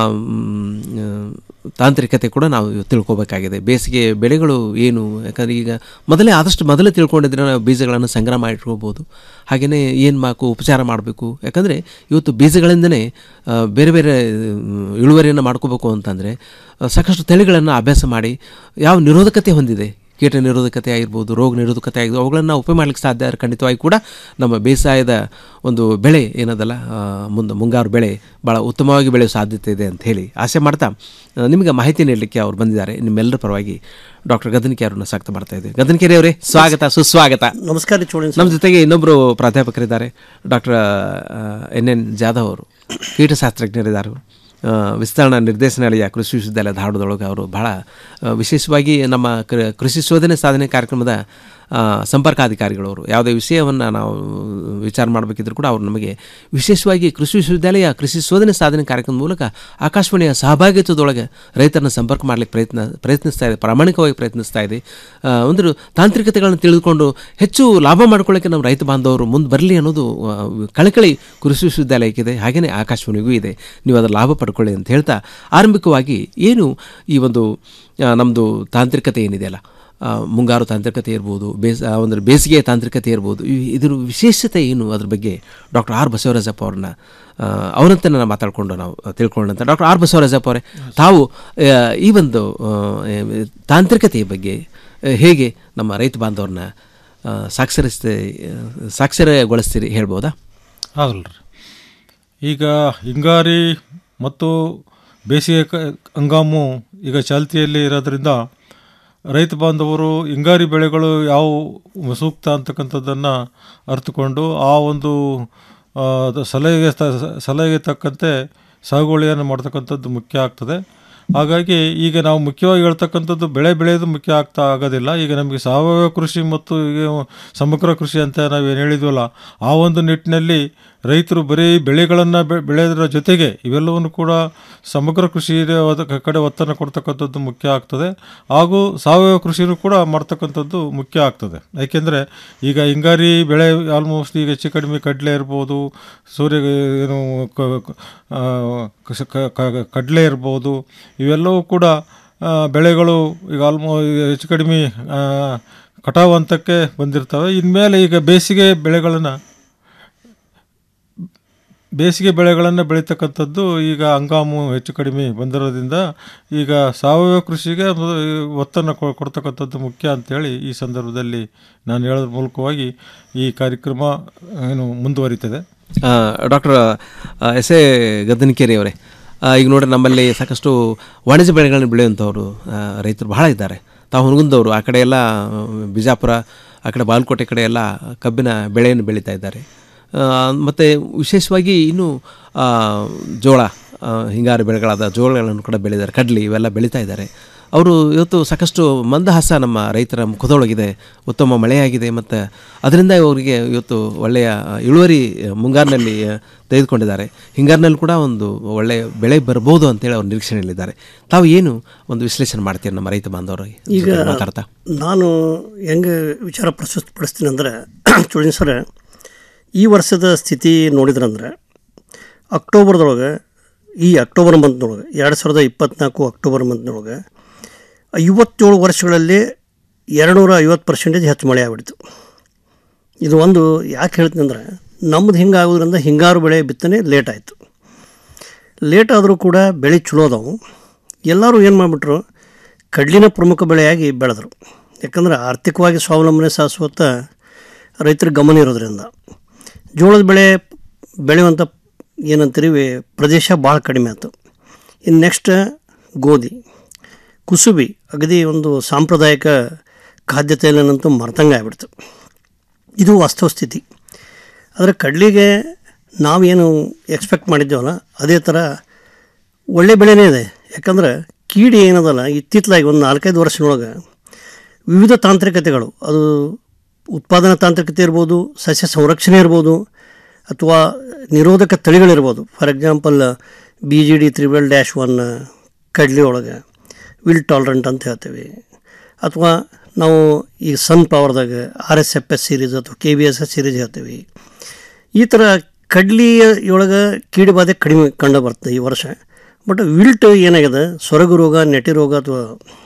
ಮ್, ತಾಂತ್ರಿಕತೆ ಕೂಡ ನಾವು ತಿಳ್ಕೊಬೇಕಾಗಿದೆ ಬೇಸಿಗೆ ಬೆಳೆಗಳು ಏನು ಯಾಕಂದರೆ ಈಗ ಮೊದಲೇ ಆದಷ್ಟು ಮೊದಲೇ ತಿಳ್ಕೊಂಡಿದ್ರೆ ನಾವು ಬೀಜಗಳನ್ನು ಸಂಗ್ರಹ ಮಾಡಿ ಇಟ್ಕೋಬೋದು ಹಾಗೆಯೇ ಏನು ಮಾಕು ಉಪಚಾರ ಮಾಡಬೇಕು ಯಾಕಂದರೆ ಇವತ್ತು ಬೀಜಗಳಿಂದನೇ ಆ, ಬೇರೆ ಬೇರೆ ಮ್, ಇಳುವರಿಯನ್ನು ಮಾಡ್ಕೋಬೇಕು ಅಂತಂದರೆ ಆ, ಸಾಕಷ್ಟು ತಳಿಗಳನ್ನು ಅಭ್ಯಾಸ ಮಾಡಿ ಯಾವ ನಿರೋಧಕತೆ ಹೊಂದಿದೆ ಕೀಟ ನಿರೋಧಕತೆ ಆಗಿರ್ಬೋದು ರೋಗ ನಿರೋಧಕತೆ ಆಗಿರ್ಬೋದು ಅವುಗಳನ್ನು ನಾವು ಉಪಯೋಗ ಮಾಡಲಿಕ್ಕೆ ಸಾಧ್ಯ ಆದ್ರೆ ಖಂಡಿತವಾಗಿ ಕೂಡ ನಮ್ಮ ಬೇಸಾಯದ ಒಂದು ಬೆಳೆ ಏನದಲ್ಲ ಆ, ಮುಂದೆ ಮುಂಗಾರು ಬೆಳೆ ಭಾಳ ಉತ್ತಮವಾಗಿ ಬೆಳೆಯೋ ಸಾಧ್ಯತೆ ಇದೆ ಅಂತ ಹೇಳಿ ಆಸೆ ಮಾಡ್ತಾ ಆ, ನಿಮಗೆ ಮಾಹಿತಿ ನೀಡಲಿಕ್ಕೆ ಅವ್ರು ಬಂದಿದ್ದಾರೆ ನಿಮ್ಮೆಲ್ಲರ ಪರವಾಗಿ ಡಾಕ್ಟರ್ ಗದನಿಕೆ ಅವರನ್ನ ಸ್ವಾಗತ ಮಾಡ್ತಾ ಇದ್ದೀವಿ ಗದನಿಕೆರೆ ಅವರೇ ಸ್ವಾಗತ ಸುಸ್ವಾಗತ ನಮಸ್ಕಾರ ಚೋಳನ್ ನಮ್ಮ ಜೊತೆಗೆ ಇನ್ನೊಬ್ಬರು ಪ್ರಾಧ್ಯಾಪಕರಿದ್ದಾರೆ ಡಾಕ್ಟರ್ ಎನ್ ಎನ್ ಜಾಧವ್ ಅವರು ಕೀಟಶಾಸ್ತ್ರಜ್ಞರಿದ್ದಾರೆ ಆ, ವಿಸ್ತರಣಾ ನಿರ್ದೇಶನಾಲಯ ಕೃಷಿ ವಿಶ್ವವಿದ್ಯಾಲಯ ಧಾರವಾಡದೊಳಗೆ ಅವರು ಬಹಳ ಆ, ವಿಶೇಷವಾಗಿ ನಮ್ಮ ಕೃ- ಕೃಷಿ ಶೋಧನೆ ಸಾಧನೆ ಕಾರ್ಯಕ್ರಮದ ಆ, ಸಂಪರ್ಕಾಧಿಕಾರಿಗಳವರು ಯಾವುದೇ ವಿಷಯವನ್ನು ನಾವು ವಿಚಾರ ಮಾಡಬೇಕಿದ್ರು ಕೂಡ ಅವರು ನಮಗೆ ವಿಶೇಷವಾಗಿ ಕೃಷಿ ವಿಶ್ವವಿದ್ಯಾಲಯ ಕೃಷಿ ಶೋಧನೆ ಸಾಧನೆ ಕಾರ್ಯಕ್ರಮದ ಮೂಲಕ ಆಕಾಶವಾಣಿಯ ಸಹಭಾಗಿತ್ವದೊಳಗೆ ರೈತರನ್ನ ಸಂಪರ್ಕ ಮಾಡಲಿಕ್ಕೆ ಪ್ರಯತ್ನ ಪ್ರಯತ್ನಿಸ್ತಾ ಇದೆ ಪ್ರಾಮಾಣಿಕವಾಗಿ ಪ್ರಯತ್ನಿಸ್ತಾ ಇದೆ ಆ, ಒಂದು ತಾಂತ್ರಿಕತೆಗಳನ್ನು ತಿಳಿದುಕೊಂಡು ಹೆಚ್ಚು ಲಾಭ ಮಾಡ್ಕೊಳ್ಳೋಕ್ಕೆ ನಮ್ಮ ರೈತ ಬಾಂಧವರು ಮುಂದೆ ಬರಲಿ ಅನ್ನೋದು ಆ, ಕಳಕಳಿ ಕೃಷಿ ವಿಶ್ವವಿದ್ಯಾಲಯಕ್ಕಿದೆ ಹಾಗೆಯೇ ಆಕಾಶವಾಣಿಗೂ ಇದೆ ನೀವು ಅದರ ಲಾಭ ಪಡ್ಕೊಳ್ಳಿ ಅಂತ ಹೇಳ್ತಾ ಆರಂಭಿಕವಾಗಿ ಏನು ಈ ಒಂದು ನಮ್ಮದು ತಾಂತ್ರಿಕತೆ ಏನಿದೆಯಲ್ಲ ಆ, ಮುಂಗಾರು ತಾಂತ್ರಿಕತೆ ಇರ್ಬೋದು ಬೇಸ್ ಆ, ಒಂದು ಬೇಸಿಗೆಯ ತಾಂತ್ರಿಕತೆ ಇರ್ಬೋದು ಈ- ಇದ್ರ ವಿಶೇಷತೆ ಏನು ಅದ್ರ ಬಗ್ಗೆ ಡಾಕ್ಟರ್ ಆರ್ ಬಸವರಾಜಪ್ಪ ಅವ್ರನ್ನ ಆ, ಅವರಂತೆ ನಾನು ಮಾತಾಡಿಕೊಂಡು ನಾವು ತಿಳ್ಕೊಳ್ಳೋಂಥ ಡಾಕ್ಟರ್ ಆರ್ ಬಸವರಾಜಪ್ಪ ಅವರೇ ತಾವು ಆ, ಈ ಒಂದು ಆ, ಆ, ತಾಂತ್ರಿಕತೆಯ ಬಗ್ಗೆ ಆ, ಹೇಗೆ ನಮ್ಮ ರೈತ ಬಾಂಧವ್ರನ್ನ ಆ, ಸಾಕ್ಷರಿಸ್ತೆ ಸಾಕ್ಷರಗೊಳಿಸ್ತೀರಿ ಹೇಳ್ಬೋದಾ ಆಗಲ್ರಿ ಈಗ ಹಿಂಗಾರಿ ಮತ್ತು ಬೇಸಿಗೆ ಕ- ಹಂಗಾಮು ಈಗ ಚಾಲ್ತಿಯಲ್ಲಿ ಇರೋದ್ರಿಂದ ರೈತ ಬಾಂಧವರು ಹಿಂಗಾರಿ ಬೆಳೆಗಳು ಯಾವ ಸೂಕ್ತ ಅಂತಕ್ಕಂಥದ್ದನ್ನು ಅರ್ಥಕೊಂಡು ಆ ಒಂದು ಆ, ಅದು ಸಲಹೆಗೆ ತ- ಸಲಹೆಗೆ ತಕ್ಕಂತೆ ಸಾಗುವಳಿಯನ್ನು ಮಾಡ್ತಕ್ಕಂಥದ್ದು ಮುಖ್ಯ ಆಗ್ತದೆ ಹಾಗಾಗಿ ಈಗ ನಾವು ಮುಖ್ಯವಾಗಿ ಹೇಳ್ತಕ್ಕಂಥದ್ದು ಬೆಳೆ ಬೆಳೆಯೋದು ಮುಖ್ಯ ಆಗ್ತಾ ಆಗೋದಿಲ್ಲ ಈಗ ನಮಗೆ ಸಾವಯವ ಕೃಷಿ ಮತ್ತು ಈಗ ಸಮಗ್ರ ಕೃಷಿ ಅಂತ ನಾವೇನು ಹೇಳಿದ್ವಲ್ಲ ಆ ಒಂದು ನಿಟ್ಟಿನಲ್ಲಿ ರೈತರು ಬರೀ ಬೆಳೆಗಳನ್ನು ಬೆಳೆಯೋದ್ರ ಜೊತೆಗೆ ಇವೆಲ್ಲವನ್ನು ಕೂಡ ಸಮಗ್ರ ಕೃಷಿ ಕಡೆ ಒತ್ತನ್ನು ಕೊಡ್ತಕ್ಕಂಥದ್ದು ಮುಖ್ಯ ಆಗ್ತದೆ ಹಾಗೂ ಸಾವಯವ ಕೃಷಿನೂ ಕೂಡ ಮಾಡ್ತಕ್ಕಂಥದ್ದು ಮುಖ್ಯ ಆಗ್ತದೆ ಯಾಕೆಂದರೆ ಈಗ ಹಿಂಗಾರಿ ಬೆಳೆ ಆಲ್ಮೋಸ್ಟ್ ಈಗ ಹೆಚ್ಚು ಕಡಿಮೆ ಕಡಲೆ ಇರ್ಬೋದು ಸೂರ್ಯ ಏನು ಕ- ಕ- ಆ, ಕಸ- ಕ- ಕ- ಕಡಲೆ ಇರ್ಬೋದು ಇವೆಲ್ಲವೂ ಕೂಡ ಆ, ಬೆಳೆಗಳು ಈಗ ಆಲ್ಮೋ ಹೆಚ್ಚು ಕಡಿಮೆ ಆ, ಕಟಾವು ಹಂತಕ್ಕೆ ಬಂದಿರ್ತವೆ ಇನ್ಮೇಲೆ ಈಗ ಬೇಸಿಗೆ ಬೆಳೆಗಳನ್ನು ಬೇಸಿಗೆ ಬೆಳೆಗಳನ್ನು ಬೆಳೀತಕ್ಕಂಥದ್ದು ಈಗ ಹಂಗಾಮು ಹೆಚ್ಚು ಕಡಿಮೆ ಬಂದಿರೋದ್ರಿಂದ ಈಗ ಸಾವಯವ ಕೃಷಿಗೆ ಒಂದು ಒತ್ತನ್ನು ಕೊ- ಕೊಡ್ತಕ್ಕಂಥದ್ದು ಮುಖ್ಯ ಅಂತೇಳಿ ಈ ಸಂದರ್ಭದಲ್ಲಿ ನಾನು ಹೇಳೋದ್ರ ಮೂಲಕವಾಗಿ ಈ ಕಾರ್ಯಕ್ರಮ ಏನು ಮುಂದುವರಿತದೆ ಡಾಕ್ಟರ್ ಎಸ್ ಎ ಗದ್ದನಕೇರಿ ಅವರೇ ಆ, ಈಗ ನೋಡ್ರಿ ನಮ್ಮಲ್ಲಿ ಸಾಕಷ್ಟು ವಾಣಿಜ್ಯ ಬೆಳೆಗಳನ್ನು ಬೆಳೆಯುವಂಥವ್ರು ಆ, ರೈತರು ಬಹಳ ಇದ್ದಾರೆ ತಾವು ಹುನಗುಂದವರು ಆ ಕಡೆ ಎಲ್ಲ ಆ, ಬಿಜಾಪುರ ಆ ಕಡೆ ಬಾಗಲಕೋಟೆ ಕಡೆ ಎಲ್ಲ ಕಬ್ಬಿನ ಬೆಳೆಯನ್ನು ಬೆಳೀತಾ ಇದ್ದಾರೆ ಮತ್ತು ವಿಶೇಷವಾಗಿ ಇನ್ನು ಆ, ಜೋಳ ಆ, ಹಿಂಗಾರು ಬೆಳೆಗಳಾದ ಜೋಳಗಳನ್ನು ಕೂಡ ಬೆಳೆದಿದ್ದಾರೆ ಕಡ್ಲಿ ಇವೆಲ್ಲ ಬೆಳೀತಾ ಇದ್ದಾರೆ ಅವರು ಇವತ್ತು ಸಾಕಷ್ಟು ಮಂದಹಾಸ ನಮ್ಮ ರೈತರ ಮುಖದೊಳಗಿದೆ ಉತ್ತಮ ಮಳೆಯಾಗಿದೆ ಮತ್ತು ಅದರಿಂದ ಅವರಿಗೆ ಇವತ್ತು ಒಳ್ಳೆಯ ಇಳುವರಿ ಮುಂಗಾರಿನಲ್ಲಿ ತೆಗೆದುಕೊಂಡಿದ್ದಾರೆ ಹಿಂಗಾರಿನಲ್ಲಿ ಕೂಡ ಒಂದು ಒಳ್ಳೆಯ ಬೆಳೆ ಬರ್ಬೋದು ಅಂತೇಳಿ ಅವ್ರು ನಿರೀಕ್ಷೆಯಲ್ಲಿದ್ದಾರೆ ತಾವು ಏನು ಒಂದು ವಿಶ್ಲೇಷಣೆ ಮಾಡ್ತೀರಿ ನಮ್ಮ ರೈತ ಬಾಂಧವರು ಈಗ ಜೊತೆ ಮಾತಾಡ್ತಾ ನಾನು ಹೆಂಗೆ ವಿಚಾರ ಪ್ರಸ್ತುತಪಡಿಸ್ತೀನಿ ಅಂದರೆ ಚುಳಿನ ಸರ ಈ ವರ್ಷದ ಸ್ಥಿತಿ ನೋಡಿದ್ರಂದ್ರೆ ಅಕ್ಟೋಬರ್ದೊಳಗೆ ಈ ಅಕ್ಟೋಬರ್ ಮಂತ್ನೊಳಗೆ ಎರಡು ಸಾವಿರದ ಇಪ್ಪತ್ತ್ನಾಲ್ಕು ಅಕ್ಟೋಬರ್ ಮಂತ್ನೊಳಗೆ ಐವತ್ತೇಳು ವರ್ಷಗಳಲ್ಲಿ ಎರಡುನೂರ ಐವತ್ತು ಪರ್ಸೆಂಟೇಜ್ ಹೆಚ್ಚು ಮಳೆ ಆಗ್ಬಿಡ್ತು ಇದು ಒಂದು ಯಾಕೆ ಹೇಳ್ತೀನಿ ಅಂದ್ರೆ ನಮ್ಮದು ಹಿಂಗೆ ಆಗೋದ್ರಿಂದ ಹಿಂಗಾರು ಬೆಳೆ ಬಿತ್ತನೆ ಲೇಟ್ ಆಯಿತು ಲೇಟ್ ಆದರೂ ಕೂಡ ಬೆಳೆ ಚಲೋ ಅದಾವು ಎಲ್ಲರೂ ಏನು ಮಾಡಿಬಿಟ್ರು ಕಡ್ಲಿನ ಪ್ರಮುಖ ಬೆಳೆಯಾಗಿ ಬೆಳೆದರು ಯಾಕಂದ್ರೆ ಆರ್ಥಿಕವಾಗಿ ಸ್ವಾವಲಂಬನೆ ಸಾಧಿಸುವತ್ತ ರೈತರ ಗಮನ ಇರೋದ್ರಿಂದ ಜೋಳದ ಬೆಳೆ ಬೆಳೆಯುವಂಥ ಏನಂತೀರಿ ಪ್ರದೇಶ ಭಾಳ ಕಡಿಮೆ ಆಯಿತು ಇನ್ನು ನೆಕ್ಸ್ಟ್ ಗೋಧಿ ಕುಸುಬಿ ಅಗದಿ ಒಂದು ಸಾಂಪ್ರದಾಯಿಕ ಖಾದ್ಯತೆಯಲ್ಲಂತೂ ಮರ್ತಂಗ ಆಗ್ಬಿಡ್ತು ಇದು ವಾಸ್ತವ ಸ್ಥಿತಿ ಆದರೆ ಕಡ್ಲಿಗೆ ನಾವೇನು ಎಕ್ಸ್ಪೆಕ್ಟ್ ಮಾಡಿದ್ದೇವಲ್ಲ ಅದೇ ಥರ ಒಳ್ಳೆ ಬೆಳೆನೇ ಇದೆ ಯಾಕಂದ್ರೆ ಕೀಡಿ ಏನದಲ್ಲ ಇತ್ತಿತ್ತಲಾಗಿ ಒಂದು ನಾಲ್ಕೈದು ವರ್ಷದೊಳಗೆ ವಿವಿಧ ತಾಂತ್ರಿಕತೆಗಳು ಅದು ಉತ್ಪಾದನಾ ತಾಂತ್ರಿಕತೆ ಇರ್ಬೋದು ಸಸ್ಯ ಸಂರಕ್ಷಣೆ ಇರ್ಬೋದು ಅಥವಾ ನಿರೋಧಕ ತಳಿಗಳಿರ್ಬೋದು for example B G D triple dash one ಕಡ್ಲಿ ಒಳಗೆ ವಿಲ್ ಟಾಲರೆಂಟ್ ಅಂತ ಹೇಳ್ತೀವಿ ಅಥವಾ ನಾವು ಈ ಸನ್ ಪವರ್ದಾಗ R S F S series ಅಥವಾ K V S S series ಹೇಳ್ತೀವಿ ಈ ಥರ ಕಡ್ಲಿಯೊಳಗೆ ಕೀಡು ಬಾಧೆ ಕಡಿಮೆ ಕಂಡು ಬರ್ತದೆ ಈ ವರ್ಷ ಬಟ್ ವಿಲ್ಟ್ ಏನಾಗಿದೆ ಸೊರಗು ರೋಗ ನೆಟಿ ರೋಗ ಅಥವಾ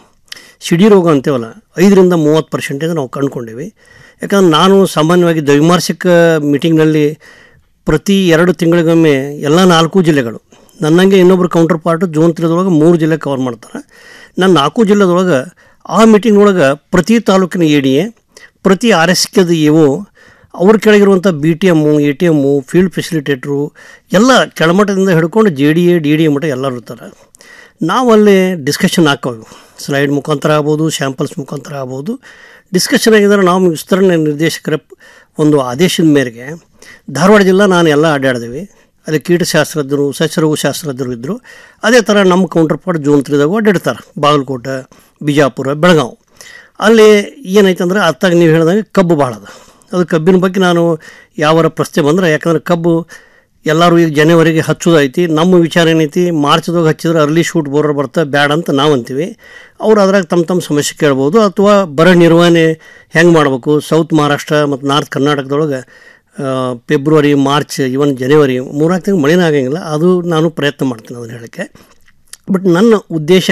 ಸಿಡಿ ರೋಗ ಅಂತೀವಲ್ಲ ಐದರಿಂದ ಮೂವತ್ತು ಪರ್ಸೆಂಟೇಜ್ ನಾವು ಕಂಡುಕೊಂಡೀವಿ ಯಾಕಂದ್ರೆ ನಾನು ಸಾಮಾನ್ಯವಾಗಿ ದ್ವೈಮಾಸಿಕ ಮೀಟಿಂಗ್ನಲ್ಲಿ ಪ್ರತಿ ಎರಡು ತಿಂಗಳಿಗೊಮ್ಮೆ ಎಲ್ಲ ನಾಲ್ಕು ಜಿಲ್ಲೆಗಳು ನನ್ನಂಗೆ ಇನ್ನೊಬ್ಬರು ಕೌಂಟರ್ ಪಾರ್ಟ್ ಜೋನ್ ತ್ರೀದೊಳಗೆ ಮೂರು ಜಿಲ್ಲೆ ಕವರ್ ಮಾಡ್ತಾರೆ ನಾನು ನಾಲ್ಕು ಜಿಲ್ಲೆದೊಳಗೆ ಆ ಮೀಟಿಂಗ್ನೊಳಗೆ ಪ್ರತಿ ತಾಲೂಕಿನ ಎ ಡಿ ಎ ಪ್ರತಿ ಆರ್ ಎಸ್ ಕೆದ ಎ ಒ ಅವ್ರ ಕೆಳಗಿರುವಂಥ B T M A T M field ಫೆಸಿಲಿಟೇಟ್ರು ಎಲ್ಲ ಕೆಳಮಟ್ಟದಿಂದ ಹಿಡ್ಕೊಂಡು J D A D D A ಮಟ್ಟ ಎಲ್ಲರೂ ಇರ್ತಾರೆ ನಾವು ಅಲ್ಲಿ ಡಿಸ್ಕಷನ್ ಹಾಕೋವು ಸ್ಲೈಡ್ ಮುಖಾಂತರ ಆಗ್ಬೋದು ಶ್ಯಾಂಪಲ್ಸ್ ಮುಖಾಂತರ ಆಗ್ಬೋದು ಡಿಸ್ಕಷನ್ ಆಗಿದ್ರೆ ನಾವು ವಿಸ್ತರಣೆ ನಿರ್ದೇಶಕರ ಒಂದು ಆದೇಶದ ಮೇರೆಗೆ ಧಾರವಾಡ ಜಿಲ್ಲಾ ನಾನು ಎಲ್ಲ ಅಡ್ಡಾಡಿದ್ವಿ ಅಲ್ಲಿ ಕೀಟಶಾಸ್ತ್ರಜ್ಞರು ಸಸ್ಯರೋಗ ಶಾಸ್ತ್ರಜ್ಞರು ಇದ್ದರು ಅದೇ ಥರ ನಮ್ಮ ಕೌಂಟರ್ ಪಾರ್ಟ್ ಜೋನ್ ತ್ರೀದಾಗ ಅಡ್ಡಾಡ್ತಾರೆ ಬಾಗಲಕೋಟೆ ಬಿಜಾಪುರ ಬೆಳಗಾವಿ ಅಲ್ಲಿ ಏನೈತೆ ಅಂದ್ರೆ ಅತ್ತಾಗ ನೀವು ಹೇಳಿದಂಗೆ ಕಬ್ಬು ಭಾಳ ಅದ ಅದು ಕಬ್ಬಿನ ಬಗ್ಗೆ ನಾನು ಯಾವರ ಪ್ರಶ್ನೆ ಬಂದರೆ ಯಾಕಂದ್ರೆ ಕಬ್ಬು ಎಲ್ಲರೂ ಈಗ ಜನವರಿಗೆ ಹಚ್ಚೋದೈತಿ ನಮ್ಮ ವಿಚಾರ ಏನೈತಿ ಮಾರ್ಚ್ದಾಗ ಹಚ್ಚಿದ್ರೆ ಅರ್ಲಿ ಶೂಟ್ ಬೋರರ್ ಬರ್ತಾ ಬ್ಯಾಡ ಅಂತ ನಾವು ಅಂತೀವಿ ಅವ್ರು ಅದ್ರಾಗ ತಮ್ಮ ತಮ್ಮ ಸಮಸ್ಯೆ ಕೇಳ್ಬೋದು ಅಥವಾ ಬರ ನಿರ್ವಹಣೆ ಹೆಂಗೆ ಮಾಡಬೇಕು ಸೌತ್ ಮಹಾರಾಷ್ಟ್ರ ಮತ್ತು ನಾರ್ತ್ ಕರ್ನಾಟಕದೊಳಗೆ ಫೆಬ್ರವರಿ ಮಾರ್ಚ್ ಇವನ್ ಜನವರಿ ಮೂರ್ನಾಲ್ಕು ತಿಂಗಳು ಮಳೆನೇ ಆಗಂಗಿಲ್ಲ ಅದು ನಾನು ಪ್ರಯತ್ನ ಮಾಡ್ತೀನಿ ಅದನ್ನು ಹೇಳೋಕ್ಕೆ ಬಟ್ ನನ್ನ ಉದ್ದೇಶ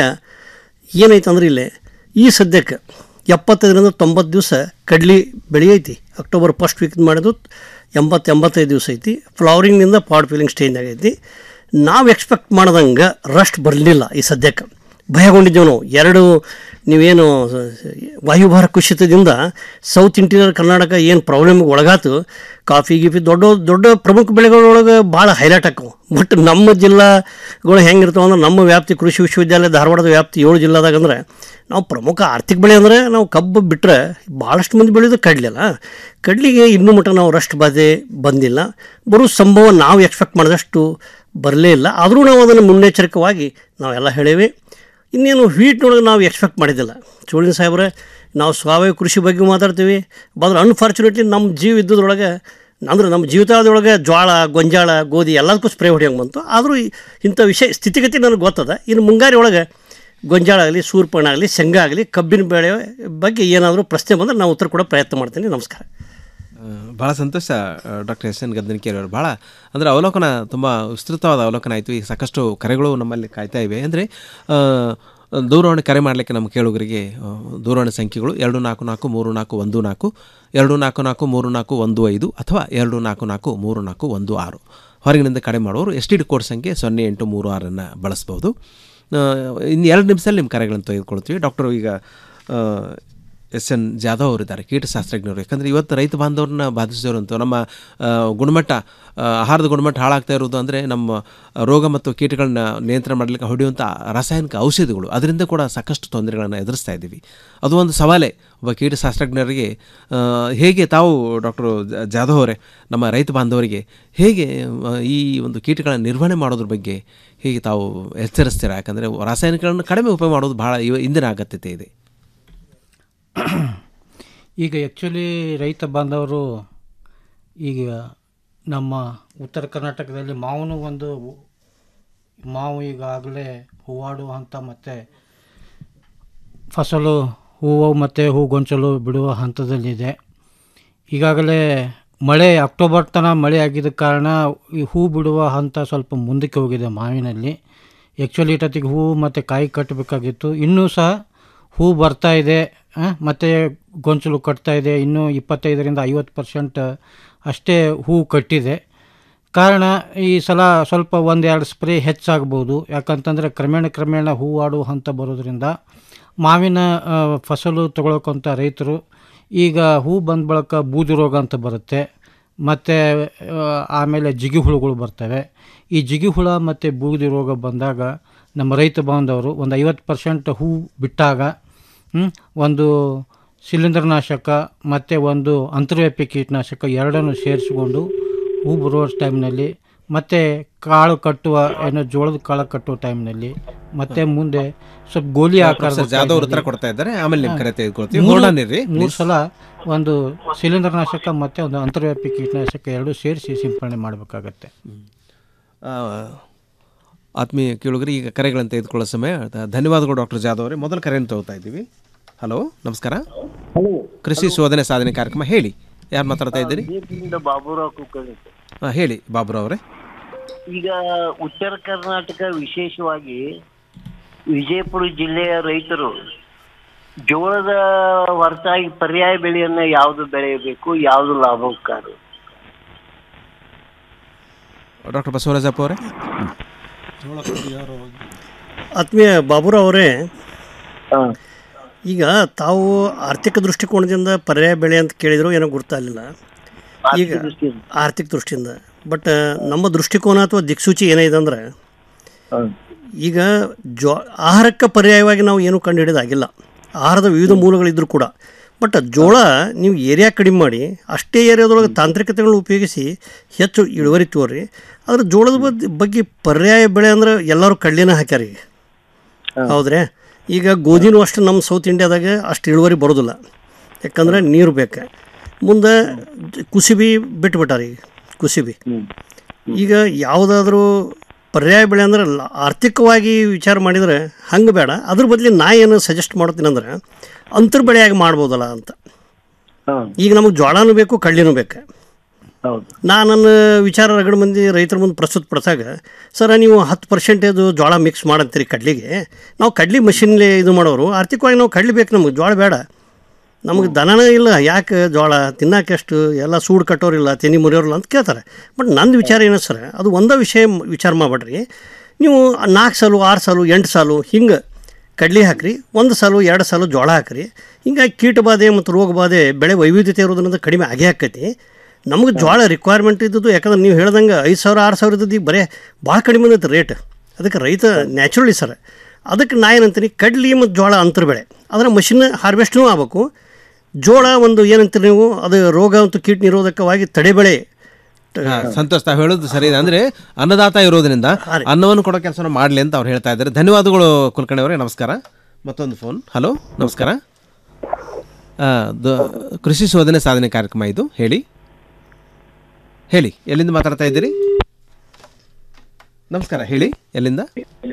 ಏನೈತೆ ಅಂದ್ರೆ ಇಲ್ಲಿ ಈ ಸದ್ಯಕ್ಕೆ ಎಪ್ಪತ್ತೈದರಿಂದ ತೊಂಬತ್ತು ದಿವಸ ಕಡ್ಲಿ ಬೆಳೆ ಐತಿ ಅಕ್ಟೋಬರ್ ಫಸ್ಟ್ ವೀಕ್ ಮಾಡಿದ್ದು ಎಂಬತ್ತು ಎಂಬತ್ತೈದು ದಿವಸ ಐತಿ ಫ್ಲವರಿಂಗ್ನಿಂದ ಪಾಡ್ ಫೀಲಿಂಗ್ ಸ್ಟೇಜ್ನಾಗ ಐತಿ ನಾವು ಎಕ್ಸ್ಪೆಕ್ಟ್ ಮಾಡ್ದಂಗೆ ರಸ್ಟ್ ಬರಲಿಲ್ಲ ಈ ಸದ್ಯಕ್ಕೆ ಭಯಗೊಂಡಿದ್ದೇವೆ ನಾವು ಎರಡು ನೀವೇನು ವಾಯುಭಾರ ಕುಸಿತದಿಂದ ಸೌತ್ ಇಂಟೀರಿಯರ್ ಕರ್ನಾಟಕ ಏನು ಪ್ರಾಬ್ಲಮ್ಗೆ ಒಳಗಾತು ಕಾಫಿ ಗೀಫಿ ದೊಡ್ಡ ದೊಡ್ಡ ಪ್ರಮುಖ ಬೆಳೆಗಳೊಳಗೆ ಭಾಳ ಹೈಲೈಟ್ ಆಕ್ಕವು ಬಟ್ ನಮ್ಮ ಜಿಲ್ಲಾಗಳು ಹೆಂಗಿರ್ತಾವೆ ಅಂದ್ರೆ ನಮ್ಮ ವ್ಯಾಪ್ತಿ ಕೃಷಿ ವಿಶ್ವವಿದ್ಯಾಲಯ ಧಾರವಾಡದ ವ್ಯಾಪ್ತಿ ಏಳು ಜಿಲ್ಲಾದಾಗ ಅಂದ್ರೆ ನಾವು ಪ್ರಮುಖ ಆರ್ಥಿಕ ಬೆಳೆ ಅಂದರೆ ನಾವು ಕಬ್ಬು ಬಿಟ್ಟರೆ ಭಾಳಷ್ಟು ಮಂದಿ ಬೆಳೆಯೋದು ಕಡ್ಲಿಲ್ಲ ಕಡ್ಲಿಗೆ ಇನ್ನೂ ಮಟ್ಟ ನಾವು ರಷ್ಟು ಬಾಧೆ ಬಂದಿಲ್ಲ ಬರೋ ಸಂಭವ ನಾವು ಎಕ್ಸ್ಪೆಕ್ಟ್ ಮಾಡಿದಷ್ಟು ಬರಲೇ ಇಲ್ಲ ಆದರೂ ನಾವು ಅದನ್ನು ಮುನ್ನೆಚ್ಚರಿಕವಾಗಿ ನಾವೆಲ್ಲ ಹೇಳೇವಿ ಇನ್ನೇನು ವೀಟ್ನೊಳಗೆ ನಾವು ಎಕ್ಸ್ಪೆಕ್ಟ್ ಮಾಡಿದ್ದಿಲ್ಲ ಚೋಳಿನ ಸಾಹೇಬ್ರೆ ನಾವು ಸಾವಯವ ಕೃಷಿ ಬಗ್ಗೆ ಮಾತಾಡ್ತೀವಿ ಬದ್ರೆ ಅನ್ಫಾರ್ಚುನೇಟ್ಲಿ ನಮ್ಮ ಜೀವ ಇದ್ದದ್ರೊಳಗೆ ಅಂದ್ರೆ ನಮ್ಮ ಜೀವಿತಾಳದೊಳಗೆ ಜೋಳ ಗೊಂಜಾಳ ಗೋಧಿ ಎಲ್ಲದಕ್ಕೂ ಸ್ಪ್ರೇ ಹೊಡಿಯಂಗೆ ಬಂತು ಆದರೂ ಈ- ಇಂಥ ವಿಷಯ ಸ್ಥಿತಿಗತಿ ನನಗೆ ಗೊತ್ತದ ಇನ್ನು ಮುಂಗಾರಿ ಒಳಗೆ ಗೊಂಜಾಳ ಆಗಲಿ ಸೂರ್ಪಣ ಆಗಲಿ ಶೇಂಗಾ ಆಗಲಿ ಕಬ್ಬಿನ ಬೆಳೆ ಬಗ್ಗೆ ಏನಾದರೂ ಪ್ರಶ್ನೆ ಬಂದರೆ ನಾನು ಉತ್ತರ ಕೊಡೋ ಪ್ರಯತ್ನ ಮಾಡ್ತೀನಿ ನಮಸ್ಕಾರ ಭಾಳ ಸಂತೋಷ ಡಾಕ್ಟರ್ ಎಸ್ ಎನ್ ಗದ್ದನಕೇರಿ ಅವರು ಭಾಳ ಅಂದರೆ ಅವಲೋಕನ ತುಂಬ ವಿಸ್ತೃತವಾದ ಅವಲೋಕನ ಆಯಿತು ಈಗ ಸಾಕಷ್ಟು ಕರೆಗಳು ನಮ್ಮಲ್ಲಿ ಕಾಯ್ತಾ ಇವೆ ಅಂದರೆ ದೂರವಾಣಿ ಕರೆ ಮಾಡಲಿಕ್ಕೆ ನಮ್ಮ ಕೇಳುಗರಿಗೆ ಆ, ದೂರವಾಣಿ ಸಂಖ್ಯೆಗಳು ಎರಡು ನಾಲ್ಕು ನಾಲ್ಕು ಮೂರು ನಾಲ್ಕು ಒಂದು ನಾಲ್ಕು ಎರಡು ನಾಲ್ಕು ನಾಲ್ಕು ಮೂರು ನಾಲ್ಕು ಒಂದು ಐದು ಅಥವಾ ಎರಡು ನಾಲ್ಕು ನಾಲ್ಕು ಮೂರು ನಾಲ್ಕು ಒಂದು ಆರು ಹೊರಗಿನಿಂದ ಕರೆ ಮಾಡೋರು ಎಸ್ ಟಿ ಡಿ ಕೋಡ್ ಸಂಖ್ಯೆ ಸೊನ್ನೆ ಎಂಟು ಮೂರು ಆರನ್ನು ಬಳಸ್ಬೋದು ಆ, ಇನ್ನು ಎರಡು ನಿಮಿಷದಲ್ಲಿ ನಿಮ್ಮ ಕರೆಗಳನ್ನು ತೆಗೆದುಕೊಳ್ತೀವಿ ಡಾಕ್ಟರ್ ಈಗ ಆ, ಎಸ್ ಎನ್ ಜಾಧವ್ ಅವರಿದ್ದಾರೆ ಕೀಟಶಾಸ್ತ್ರಜ್ಞರು ಯಾಕಂದರೆ ಇವತ್ತು ರೈತ ಬಾಂಧವ್ರನ್ನ ಬಾಧಿಸಿರುವಂಥ ನಮ್ಮ ಆ, ಗುಣಮಟ್ಟ ಆ, ಆಹಾರದ ಗುಣಮಟ್ಟ ಹಾಳಾಗ್ತಾ ಇರೋದು ಅಂದರೆ ನಮ್ಮ ರೋಗ ಮತ್ತು ಕೀಟಗಳನ್ನ ನಿಯಂತ್ರಣ ಮಾಡಲಿಕ್ಕೆ ಹೊಡೆಯುವಂಥ ರಾಸಾಯನಿಕ ಔಷಧಿಗಳು ಅದರಿಂದ ಕೂಡ ಸಾಕಷ್ಟು ತೊಂದರೆಗಳನ್ನು ಎದುರಿಸ್ತಾ ಇದ್ದೀವಿ ಅದು ಒಂದು ಸವಾಲೇ ಒಬ್ಬ ಕೀಟಶಾಸ್ತ್ರಜ್ಞರಿಗೆ ಆ, ಹೇಗೆ ತಾವು ಡಾಕ್ಟರ್ ಜಾಧವ್ ಅವರೇ ನಮ್ಮ ರೈತ ಬಾಂಧವರಿಗೆ ಹೇಗೆ ಆ, ಈ ಒಂದು ಕೀಟಗಳ ನಿರ್ವಹಣೆ ಮಾಡೋದ್ರ ಬಗ್ಗೆ ಹೇಗೆ ತಾವು ಎಚ್ಚರಿಸ್ತೀರಾ ಯಾಕಂದರೆ ರಾಸಾಯನಿಕಗಳನ್ನು ಕಡಿಮೆ ಉಪಯೋಗ ಮಾಡೋದು ಭಾಳ ಇವ ಇಂದಿನ ಅಗತ್ಯತೆ ಇದೆ ಈಗ ಆ್ಯಕ್ಚುಲಿ ರೈತ ಬಾಂಧವರು ಈಗ ನಮ್ಮ ಉತ್ತರ ಕರ್ನಾಟಕದಲ್ಲಿ ಮಾವಿನ ಒಂದು ಮಾವು ಈಗಾಗಲೇ ಹೂವಾಡುವ ಹಂತ ಮತ್ತು ಫಸಲು ಹೂವು ಮತ್ತು ಹೂಗೊಂಚಲು ಬಿಡುವ ಹಂತದಲ್ಲಿದೆ ಈಗಾಗಲೇ ಮಳೆ ಅಕ್ಟೋಬರ್ ತನಕ ಮಳೆ ಆಗಿದ್ದ ಕಾರಣ ಈ ಹೂ ಬಿಡುವ ಹಂತ ಸ್ವಲ್ಪ ಮುಂದಕ್ಕೆ ಹೋಗಿದೆ ಮಾವಿನಲ್ಲಿ ಆ್ಯಕ್ಚುಲಿ ಇಟ್ಟೊತ್ತಿಗೆ ಹೂ ಮತ್ತು ಕಾಯಿ ಕಟ್ಟಬೇಕಾಗಿತ್ತು ಇನ್ನೂ ಸಹ ಹೂ ಬರ್ತಾ ಇದೆ ಮತ್ತು ಗೊಂಚಲು ಕಟ್ತಾ ಇದೆ ಇನ್ನೂ ಇಪ್ಪತ್ತೈದರಿಂದ ಐವತ್ತು ಪರ್ಸೆಂಟ್ ಅಷ್ಟೇ ಹೂ ಕಟ್ಟಿದೆ ಕಾರಣ ಈ ಸಲ ಸ್ವಲ್ಪ ಒಂದೆರಡು ಸ್ಪ್ರೇ ಹೆಚ್ಚಾಗ್ಬೋದು ಯಾಕಂತಂದರೆ ಕ್ರಮೇಣ ಕ್ರಮೇಣ ಹೂವಾಡುವ ಹಂತ ಬರೋದ್ರಿಂದ ಮಾವಿನ ಆ, ಫಸಲು ತಗೊಳ್ಕೊಂಥ ರೈತರು ಈಗ ಹೂ ಬಂದ ಬಳಿಕ ಬೂದು ರೋಗ ಅಂತ ಬರುತ್ತೆ ಮತ್ತು ಆಮೇಲೆ ಜಿಗಿ ಹುಳುಗಳು ಬರ್ತವೆ ಈ ಜಿಗಿ ಹುಳ ಮತ್ತು ಬೂದಿ ರೋಗ ಬಂದಾಗ ನಮ್ಮ ರೈತ ಬಾಂಧವರು ಒಂದು ಐವತ್ತು ಪರ್ಸೆಂಟ್ ಹೂ ಬಿಟ್ಟಾಗ ಹ್ಮ್, ಒಂದು ಶಿಲೀಂಧ್ರನಾಶಕ ಮತ್ತು ಒಂದು ಅಂತರ್ವ್ಯಾಪಿ ಕೀಟನಾಶಕ ಎರಡನ್ನು ಸೇರಿಸಿಕೊಂಡು ಹೂ ಬರುವ ಟೈಮ್ನಲ್ಲಿ ಮತ್ತು ಕಾಳು ಕಟ್ಟುವ ಏನೋ ಜೋಳದ ಕಾಳು ಕಟ್ಟುವ ಟೈಮ್ನಲ್ಲಿ ಮತ್ತೆ ಮುಂದೆ ಸ್ವಲ್ಪ ಗೋಲಿ ಆಕಾರದ ಪ್ರೊಫೆಸರ್ ಜಾಧವ್ ಅವ್ರ ಉತ್ತರ ಕೊಡ್ತಾ ಇದ್ದಾರೆ ಆಮೇಲೆ ನಿಮ್ಮ ಹಾ. ಕರೆ ತೆಗೆದುಕೊಳ್ತೀವಿ ಮೂರು- ಹೊರಡನಿರ್ರಿ ಮೂರು please. ಸಲ ಒಂದು ಶಿಲೀಂಧ್ರನಾಶಕ ಮತ್ತು ಒಂದು ಅಂತರ್ವ್ಯಾಪಿ ಕೀಟನಾಶಕ ಎರಡು ಸೇರಿಸಿ ಸಿಂಪಡಣೆ ಮಾಡಬೇಕಾಗತ್ತೆ ಆ, ಆತ್ಮೀಯ ಕೇಳುಗರಿ ಈಗ ಕರೆಗಳನ್ನು ತೆಗೆದುಕೊಳ್ಳೋ ಸಮಯ ಧ- ಧನ್ಯವಾದಗಳು ಡಾಕ್ಟರ್ ಜಾಧವ್ ಅವರೇ ಮೊದಲ ಕರೆಯನ್ನು ತಗೋತಾ ಇದ್ದೀವಿ ಹಲೋ ನಮಸ್ಕಾರ ಕೃಷಿ ಶೋಧನೆ ಸಾಧನೆ ಕಾರ್ಯಕ್ರಮ ಹೇಳಿ ಯಾರು ಮಾತಾಡ್ತಾ ಇದ್ದೀರಿ ದೇಶದಿಂದ ಬಾಬುರಾವ್ ಕುಲಕರ್ಣಿ ಹಾಂ ಹೇಳಿ ಬಾಬುರಾವ್ ಅವರೇ ಈಗ ಉತ್ತರ ಕರ್ನಾಟಕ ವಿಶೇಷವಾಗಿ ವಿಜಯಪುರ ಜಿಲ್ಲೆಯ ರೈತರು ಜೋಳದ ಹೊರತಾಗಿ ಪರ್ಯಾಯ ಬೆಳೆಯನ್ನ ಯಾವುದು ಬೆಳೆಯಬೇಕು ಯಾವುದು ಲಾಭಕಾರ ಡಾಕ್ಟರ್ ಬಸವರಾಜಪ್ಪ ಅವರೇ ಆತ್ಮೀಯ ಬಾಬುರಾವ್ ಅವರೇ ಈಗ ತಾವು ಆರ್ಥಿಕ ದೃಷ್ಟಿಕೋನದಿಂದ ಪರ್ಯಾಯ ಬೆಳೆ ಅಂತ ಕೇಳಿದ್ರು ಏನೋ ಗೊತ್ತಾಗಲಿಲ್ಲ ಈಗ ಆರ್ಥಿಕ ದೃಷ್ಟಿಯಿಂದ ಬಟ್ ನಮ್ಮ ದೃಷ್ಟಿಕೋನ ಅಥವಾ ದಿಕ್ಸೂಚಿ ಏನಿದೆ ಅಂದ್ರೆ ಈಗ ಜೋ ಆಹಾರಕ್ಕೆ ಪರ್ಯಾಯವಾಗಿ ನಾವು ಏನು ಕಂಡು ಹಿಡಿದಾಗಿಲ್ಲ ಆಹಾರದ ವಿವಿಧ ಮೂಲಗಳಿದ್ದರೂ ಕೂಡ ಬಟ್ ಜೋಳ ನೀವು ಏರಿಯಾ ಕಡಿಮೆ ಮಾಡಿ ಅಷ್ಟೇ ಏರಿಯಾದೊಳಗೆ ತಾಂತ್ರಿಕತೆಗಳನ್ನ ಉಪಯೋಗಿಸಿ ಹೆಚ್ಚು ಇಳುವರಿ ತೋರಿ ಆದ್ರೆ ಜೋಳದ ಬದ್- ಬಗ್ಗೆ ಪರ್ಯಾಯ ಬೆಳೆ ಅಂದ್ರೆ ಎಲ್ಲರೂ ಕಡ್ಲಿನ ಹಾಕ್ಯಾರ ಈಗ ಹೌದ್ರಿ ಈಗ ಗೋಧಿನೂ ಅಷ್ಟು ನಮ್ಮ ಸೌತ್ ಇಂಡಿಯಾದಾಗ ಅಷ್ಟು ಇಳುವರಿ ಬರೋದಿಲ್ಲ ಯಾಕಂದ್ರೆ ನೀರು ಬೇಕು ಮುಂದೆ ಜ- ಕುಸಿಬಿ ಬಿಟ್ಬಿಟ್ಟಾರ ಈಗ ಕುಸಿಬಿ ಈಗ ಯಾವುದಾದ್ರೂ ಪರ್ಯಾಯ ಬೆಳೆ ಅಂದ್ರೆ ಲ- ಆರ್ಥಿಕವಾಗಿ ವಿಚಾರ ಮಾಡಿದರೆ ಹಂಗೆ ಬೇಡ ಅದ್ರ ಬದಲಿ ನಾ ಏನು ಸಜೆಸ್ಟ್ ಮಾಡ್ತೀನಿ ಅಂದ್ರೆ ಅಂತರ್ ಬೆಳೆಯಾಗಿ ಮಾಡ್ಬೋದಲ್ಲ ಅಂತ ಈಗ ನಮಗೆ ಜೋಳನೂ ಬೇಕು ಕಳ್ಳಿನೂ ಬೇಕು ನಾ ನನ್ನ ವಿಚಾರ ರಗಡ ಮಂದಿ ರೈತರ ಮುಂದೆ ಪ್ರಸ್ತುತ ಪಡಿಸಾಗ ಸರ ನೀವು ಹತ್ತು ಪರ್ಸೆಂಟೇಜ್ ಜೋಳ ಮಿಕ್ಸ್ ಮಾಡಂತೀರಿ ಕಡ್ಲಿಗೆ ನಾವು ಕಡ್ಲಿ ಮಷಿನ್ಲಿ ಇದು ಮಾಡೋರು ಆರ್ಥಿಕವಾಗಿ ನಾವು ಕಡ್ಲಿ ಬೇಕು ನಮಗೆ ಜೋಳ ಬೇಡ ನಮಗೆ ದನನೇ ಇಲ್ಲ ಯಾಕೆ ಜೋಳ ತಿನ್ನಕ್ಕೆ ಎಷ್ಟು ಎಲ್ಲ ಸೂಡು ಕಟ್ಟೋರಿಲ್ಲ ತೆನಿ ಮುರಿಯೋರಿಲ್ಲ ಅಂತ ಕೇಳ್ತಾರೆ ಬಟ್ ನಂದು ವಿಚಾರ ಏನು ಸರ್ ಅದು ಒಂದೇ ವಿಷಯ ಮ್- ವಿಚಾರ ಮಾಡಬೇಡ್ರಿ ನೀವು ನಾಲ್ಕು ಸಾಲು ಆರು ಸಾಲು ಎಂಟು ಸಾಲು ಹಿಂಗೆ ಕಡ್ಲಿ ಹಾಕ್ರಿ ಒಂದು ಸಾಲು ಎರಡು ಸಾಲು ಜೋಳ ಹಾಕ್ರಿ ಹಿಂಗಾಗಿ ಕೀಟ ಬಾಧೆ ಮತ್ತು ರೋಗ ಬಾಧೆ ಬೆಳೆ ವೈವಿಧ್ಯತೆ ಇರೋದ್ರಿಂದ ಕಡಿಮೆ ಆಗೇ ಆಕೈತಿ ನಮಗೆ ಜೋಳ ರಿಕ್ವೈರ್ಮೆಂಟ್ ಇದ್ದದ್ದು ಯಾಕಂದ್ರೆ ನೀವು ಹೇಳ್ದಂಗೆ ಐದು ಸಾವಿರ ಆರು ಸಾವಿರ ಇದ್ದದ್ದು ಈಗ ಬರೇ ಭಾಳ ಕಡಿಮೆ ಬಂದೈತೆ ರೇಟ್ ಅದಕ್ಕೆ ರೈತ ನ್ಯಾಚುರಲಿ ಸರ್ ಅದಕ್ಕೆ ನಾ ಏನಂತೀನಿ ಕಡ್ಲಿ ಮತ್ತು ಜೋಳ ಅಂತರ ಬೆಳೆ ಅದರ ಮಷಿನ್ ಹಾರ್ವೆಸ್ಟ್ನೂ ಆಗಬೇಕು ಜೋಳ ಒಂದು ಏನಂತೀರಿ ನೀವು ಅದು ರೋಗ ಮತ್ತು ಕೀಟ ನಿರೋಧಕವಾಗಿ ತಡೆಬೆಳೆ ಹಾ, ಸಂತೋಷ್ ತಾವು ಹೇಳೋದು ಸರಿ ಇದೆ ಅಂದ್ರೆ ಅನ್ನದಾತ ಇರೋದ್ರಿಂದ ಅನ್ನವನ್ನು ಕೊಡೋ ಕೆಲಸ ಮಾಡಲಿ ಅಂತ ಅವ್ರು ಹೇಳ್ತಾ ಇದ್ದಾರೆ ಧನ್ಯವಾದಗಳು ಕುಲಕರ್ಣಿ ಅವರೇ ನಮಸ್ಕಾರ ಮತ್ತೊಂದು ಫೋನ್ ಹಲೋ ನಮಸ್ಕಾರ ಆ, ದ- ಕೃಷಿ ಶೋಧನೆ ಸಾಧನೆ ಕಾರ್ಯಕ್ರಮ ಇದು ಹೇಳಿ ಹೇಳಿ ಎಲ್ಲಿಂದ ಮಾತಾಡ್ತಾ ಇದ್ದೀರಿ ನಮಸ್ಕಾರ ಹೇಳಿ ಎಲ್ಲಿಂದ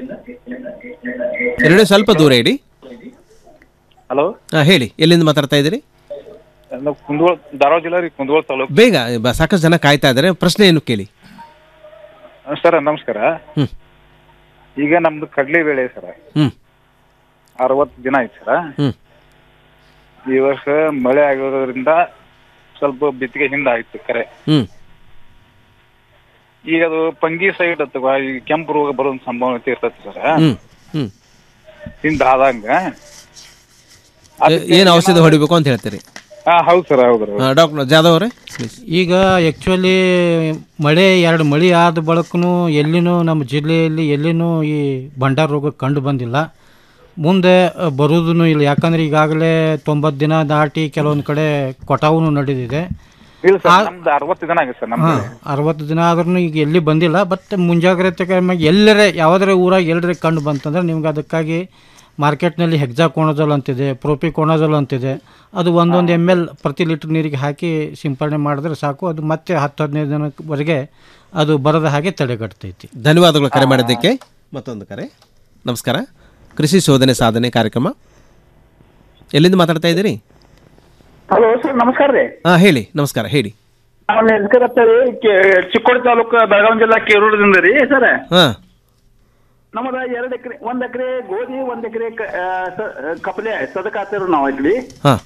ಎರಡು ಸ್ವಲ್ಪ ದೂರ ಇಡಿ ಹಲೋ ಹಾಂ ಹೇಳಿ ಎಲ್ಲಿಂದ ಮಾತಾಡ್ತಾ ಇದ್ದೀರಿ ನಾವು ಕುಂದಗೋಳ ಧಾರವಾಡ ಜಿಲ್ಲಾ ರೀ ಕುಂದಗೋಳ ತಾಲೂಕು ಬೇಗ ಬ- ಸಾಕಷ್ಟು ಜನ ಕಾಯ್ತಾ ಇದ್ದಾರೆ ಪ್ರಶ್ನೆ ಏನು ಕೇಳಿ ಸರ್ ನಮಸ್ಕಾರ ಹ್ಮ್. ಈಗ ನಮ್ದು ಕಡ್ಲಿ ಬೆಳೆ ಸರ್ ಹ್ಮ್. ಅರವತ್ತು ದಿನ ಆಯ್ತು ಸರ್ ಹ್ಮ್. ಈ ವರ್ಷ ಮಳೆ ಆಗಿರೋದ್ರಿಂದ ಸ್ವಲ್ಪ ಬಿತ್ತಿಗೆ ಹಿಂದೆ ಆಯ್ತು ಕರೆ ಹ್ಮ್ ಈಗ ಅದು ಪಂಗಿ ಸೈಡ್ ಅಥವಾ ಈ ಕೆಂಪು ರೋಗ ಬರೋ ಸಂಭಾವನೆ ಇರ್ತೈತೆ ಸರ್ ಹ್ಮ್ ಹ್ಮ್ ಹಿಂದೆ ಆದಂಗ ಏನು ಔಷಧಿ ಹೊಡಿಬೇಕು ಅಂತ ಹೇಳ್ತೀರಿ ಹಾ ಹೌದು ಸರ್ ಹೌದು ಡಾಕ್ಟರ್ ಜಾದವ್ ಅವರೇ ಈಗ ಆ್ಯಕ್ಚುಲಿ ಮಳೆ ಎರಡು ಮಳೆ ಆದ ಬಳಕೂ ಎಲ್ಲಿನೂ ನಮ್ಮ ಜಿಲ್ಲೆಯಲ್ಲಿ ಎಲ್ಲಿನೂ ಈ ಭಂಡಾರ ರೋಗ ಕಂಡು ಬಂದಿಲ್ಲ ಮುಂದೆ ಬರುವುದೂ ಇಲ್ಲ ಯಾಕಂದರೆ ಈಗಾಗಲೇ ತೊಂಬತ್ತು ದಿನ ದಾಟಿ ಕೆಲವೊಂದು ಕಡೆ ಕೊಟಾವು ನಡೆದಿದೆ ಇಲ್ಲ ಸರ್ ನಮ್ದು ಅರವತ್ತು ದಿನ ಆಗಿದೆ ಸರ್ ನಮ್ದು ಹಾಂ ಅರವತ್ತು ದಿನ ಆದ್ರೂ ಈಗ ಎಲ್ಲಿ ಬಂದಿಲ್ಲ ಬಟ್ ಮುಂಜಾಗ್ರತೆ ಕ್ರಮವಾಗಿ ಎಲ್ಲರೇ ಯಾವುದರ ಊರಾಗ ಎಲ್ಲರೇ ಕಂಡು ಬಂತಂದ್ರೆ ನಿಮ್ಗೆ ಅದಕ್ಕಾಗಿ ಮಾರ್ಕೆಟ್ನಲ್ಲಿ ಹೆಕ್ಸಾಕೋಣಜಲ್ ಅಂತಿದೆ ಪ್ರೋಪಿಕೋಣಜಲ್ ಅಂತಿದೆ ಅದು ಒಂದೊಂದು ಎಮ್ ಎಲ್ ಪ್ರತಿ ಲೀಟ್ರ್ ನೀರಿಗೆ ಹಾಕಿ ಸಿಂಪಡಣೆ ಮಾಡಿದ್ರೆ ಸಾಕು ಅದು ಮತ್ತೆ ಹತ್ತು ಹದಿನೈದು ದಿನವರೆಗೆ ಅದು ಬರದ ಹಾಗೆ ತಡೆಗಟ್ತೈತಿ ಧನ್ಯವಾದಗಳು ಕರೆ ಮಾಡಿದ್ದಕ್ಕೆ ಮತ್ತೊಂದು ಕರೆ ನಮಸ್ಕಾರ ಕೃಷಿ ಶೋಧನೆ ಸಾಧನೆ ಕಾರ್ಯಕ್ರಮ ಎಲ್ಲಿಂದ ಮಾತಾಡ್ತಾ ಇದ್ದೀರಿ ಹಲೋ ಸರ್ ನಮಸ್ಕಾರ ರೀ ಹಾಂ ಹೇಳಿ ನಮಸ್ಕಾರ ಹೇಳಿ ನಾವು ನೆನ್ಸ್ಕರ್ ರೀ ಚಿಕ್ಕೋಡಿ ತಾಲೂಕು ಬೆಳಗಾವಿ ಜಿಲ್ಲಾ ಕೇರೂರದಿಂದ ರೀ ಸರ್ ಹಾಂ ನಮ್ಮದ ಎರಡು ಎಕರೆ ಒಂದ್ ಎಕರೆ ಗೋಧಿ ಒಂದ್ ಎಕರೆ ಕಪಲೆ ಸದಕ ಹಾಕ್ತಿರು ನಾವು ಇಲ್ಲಿ ಹಾಂ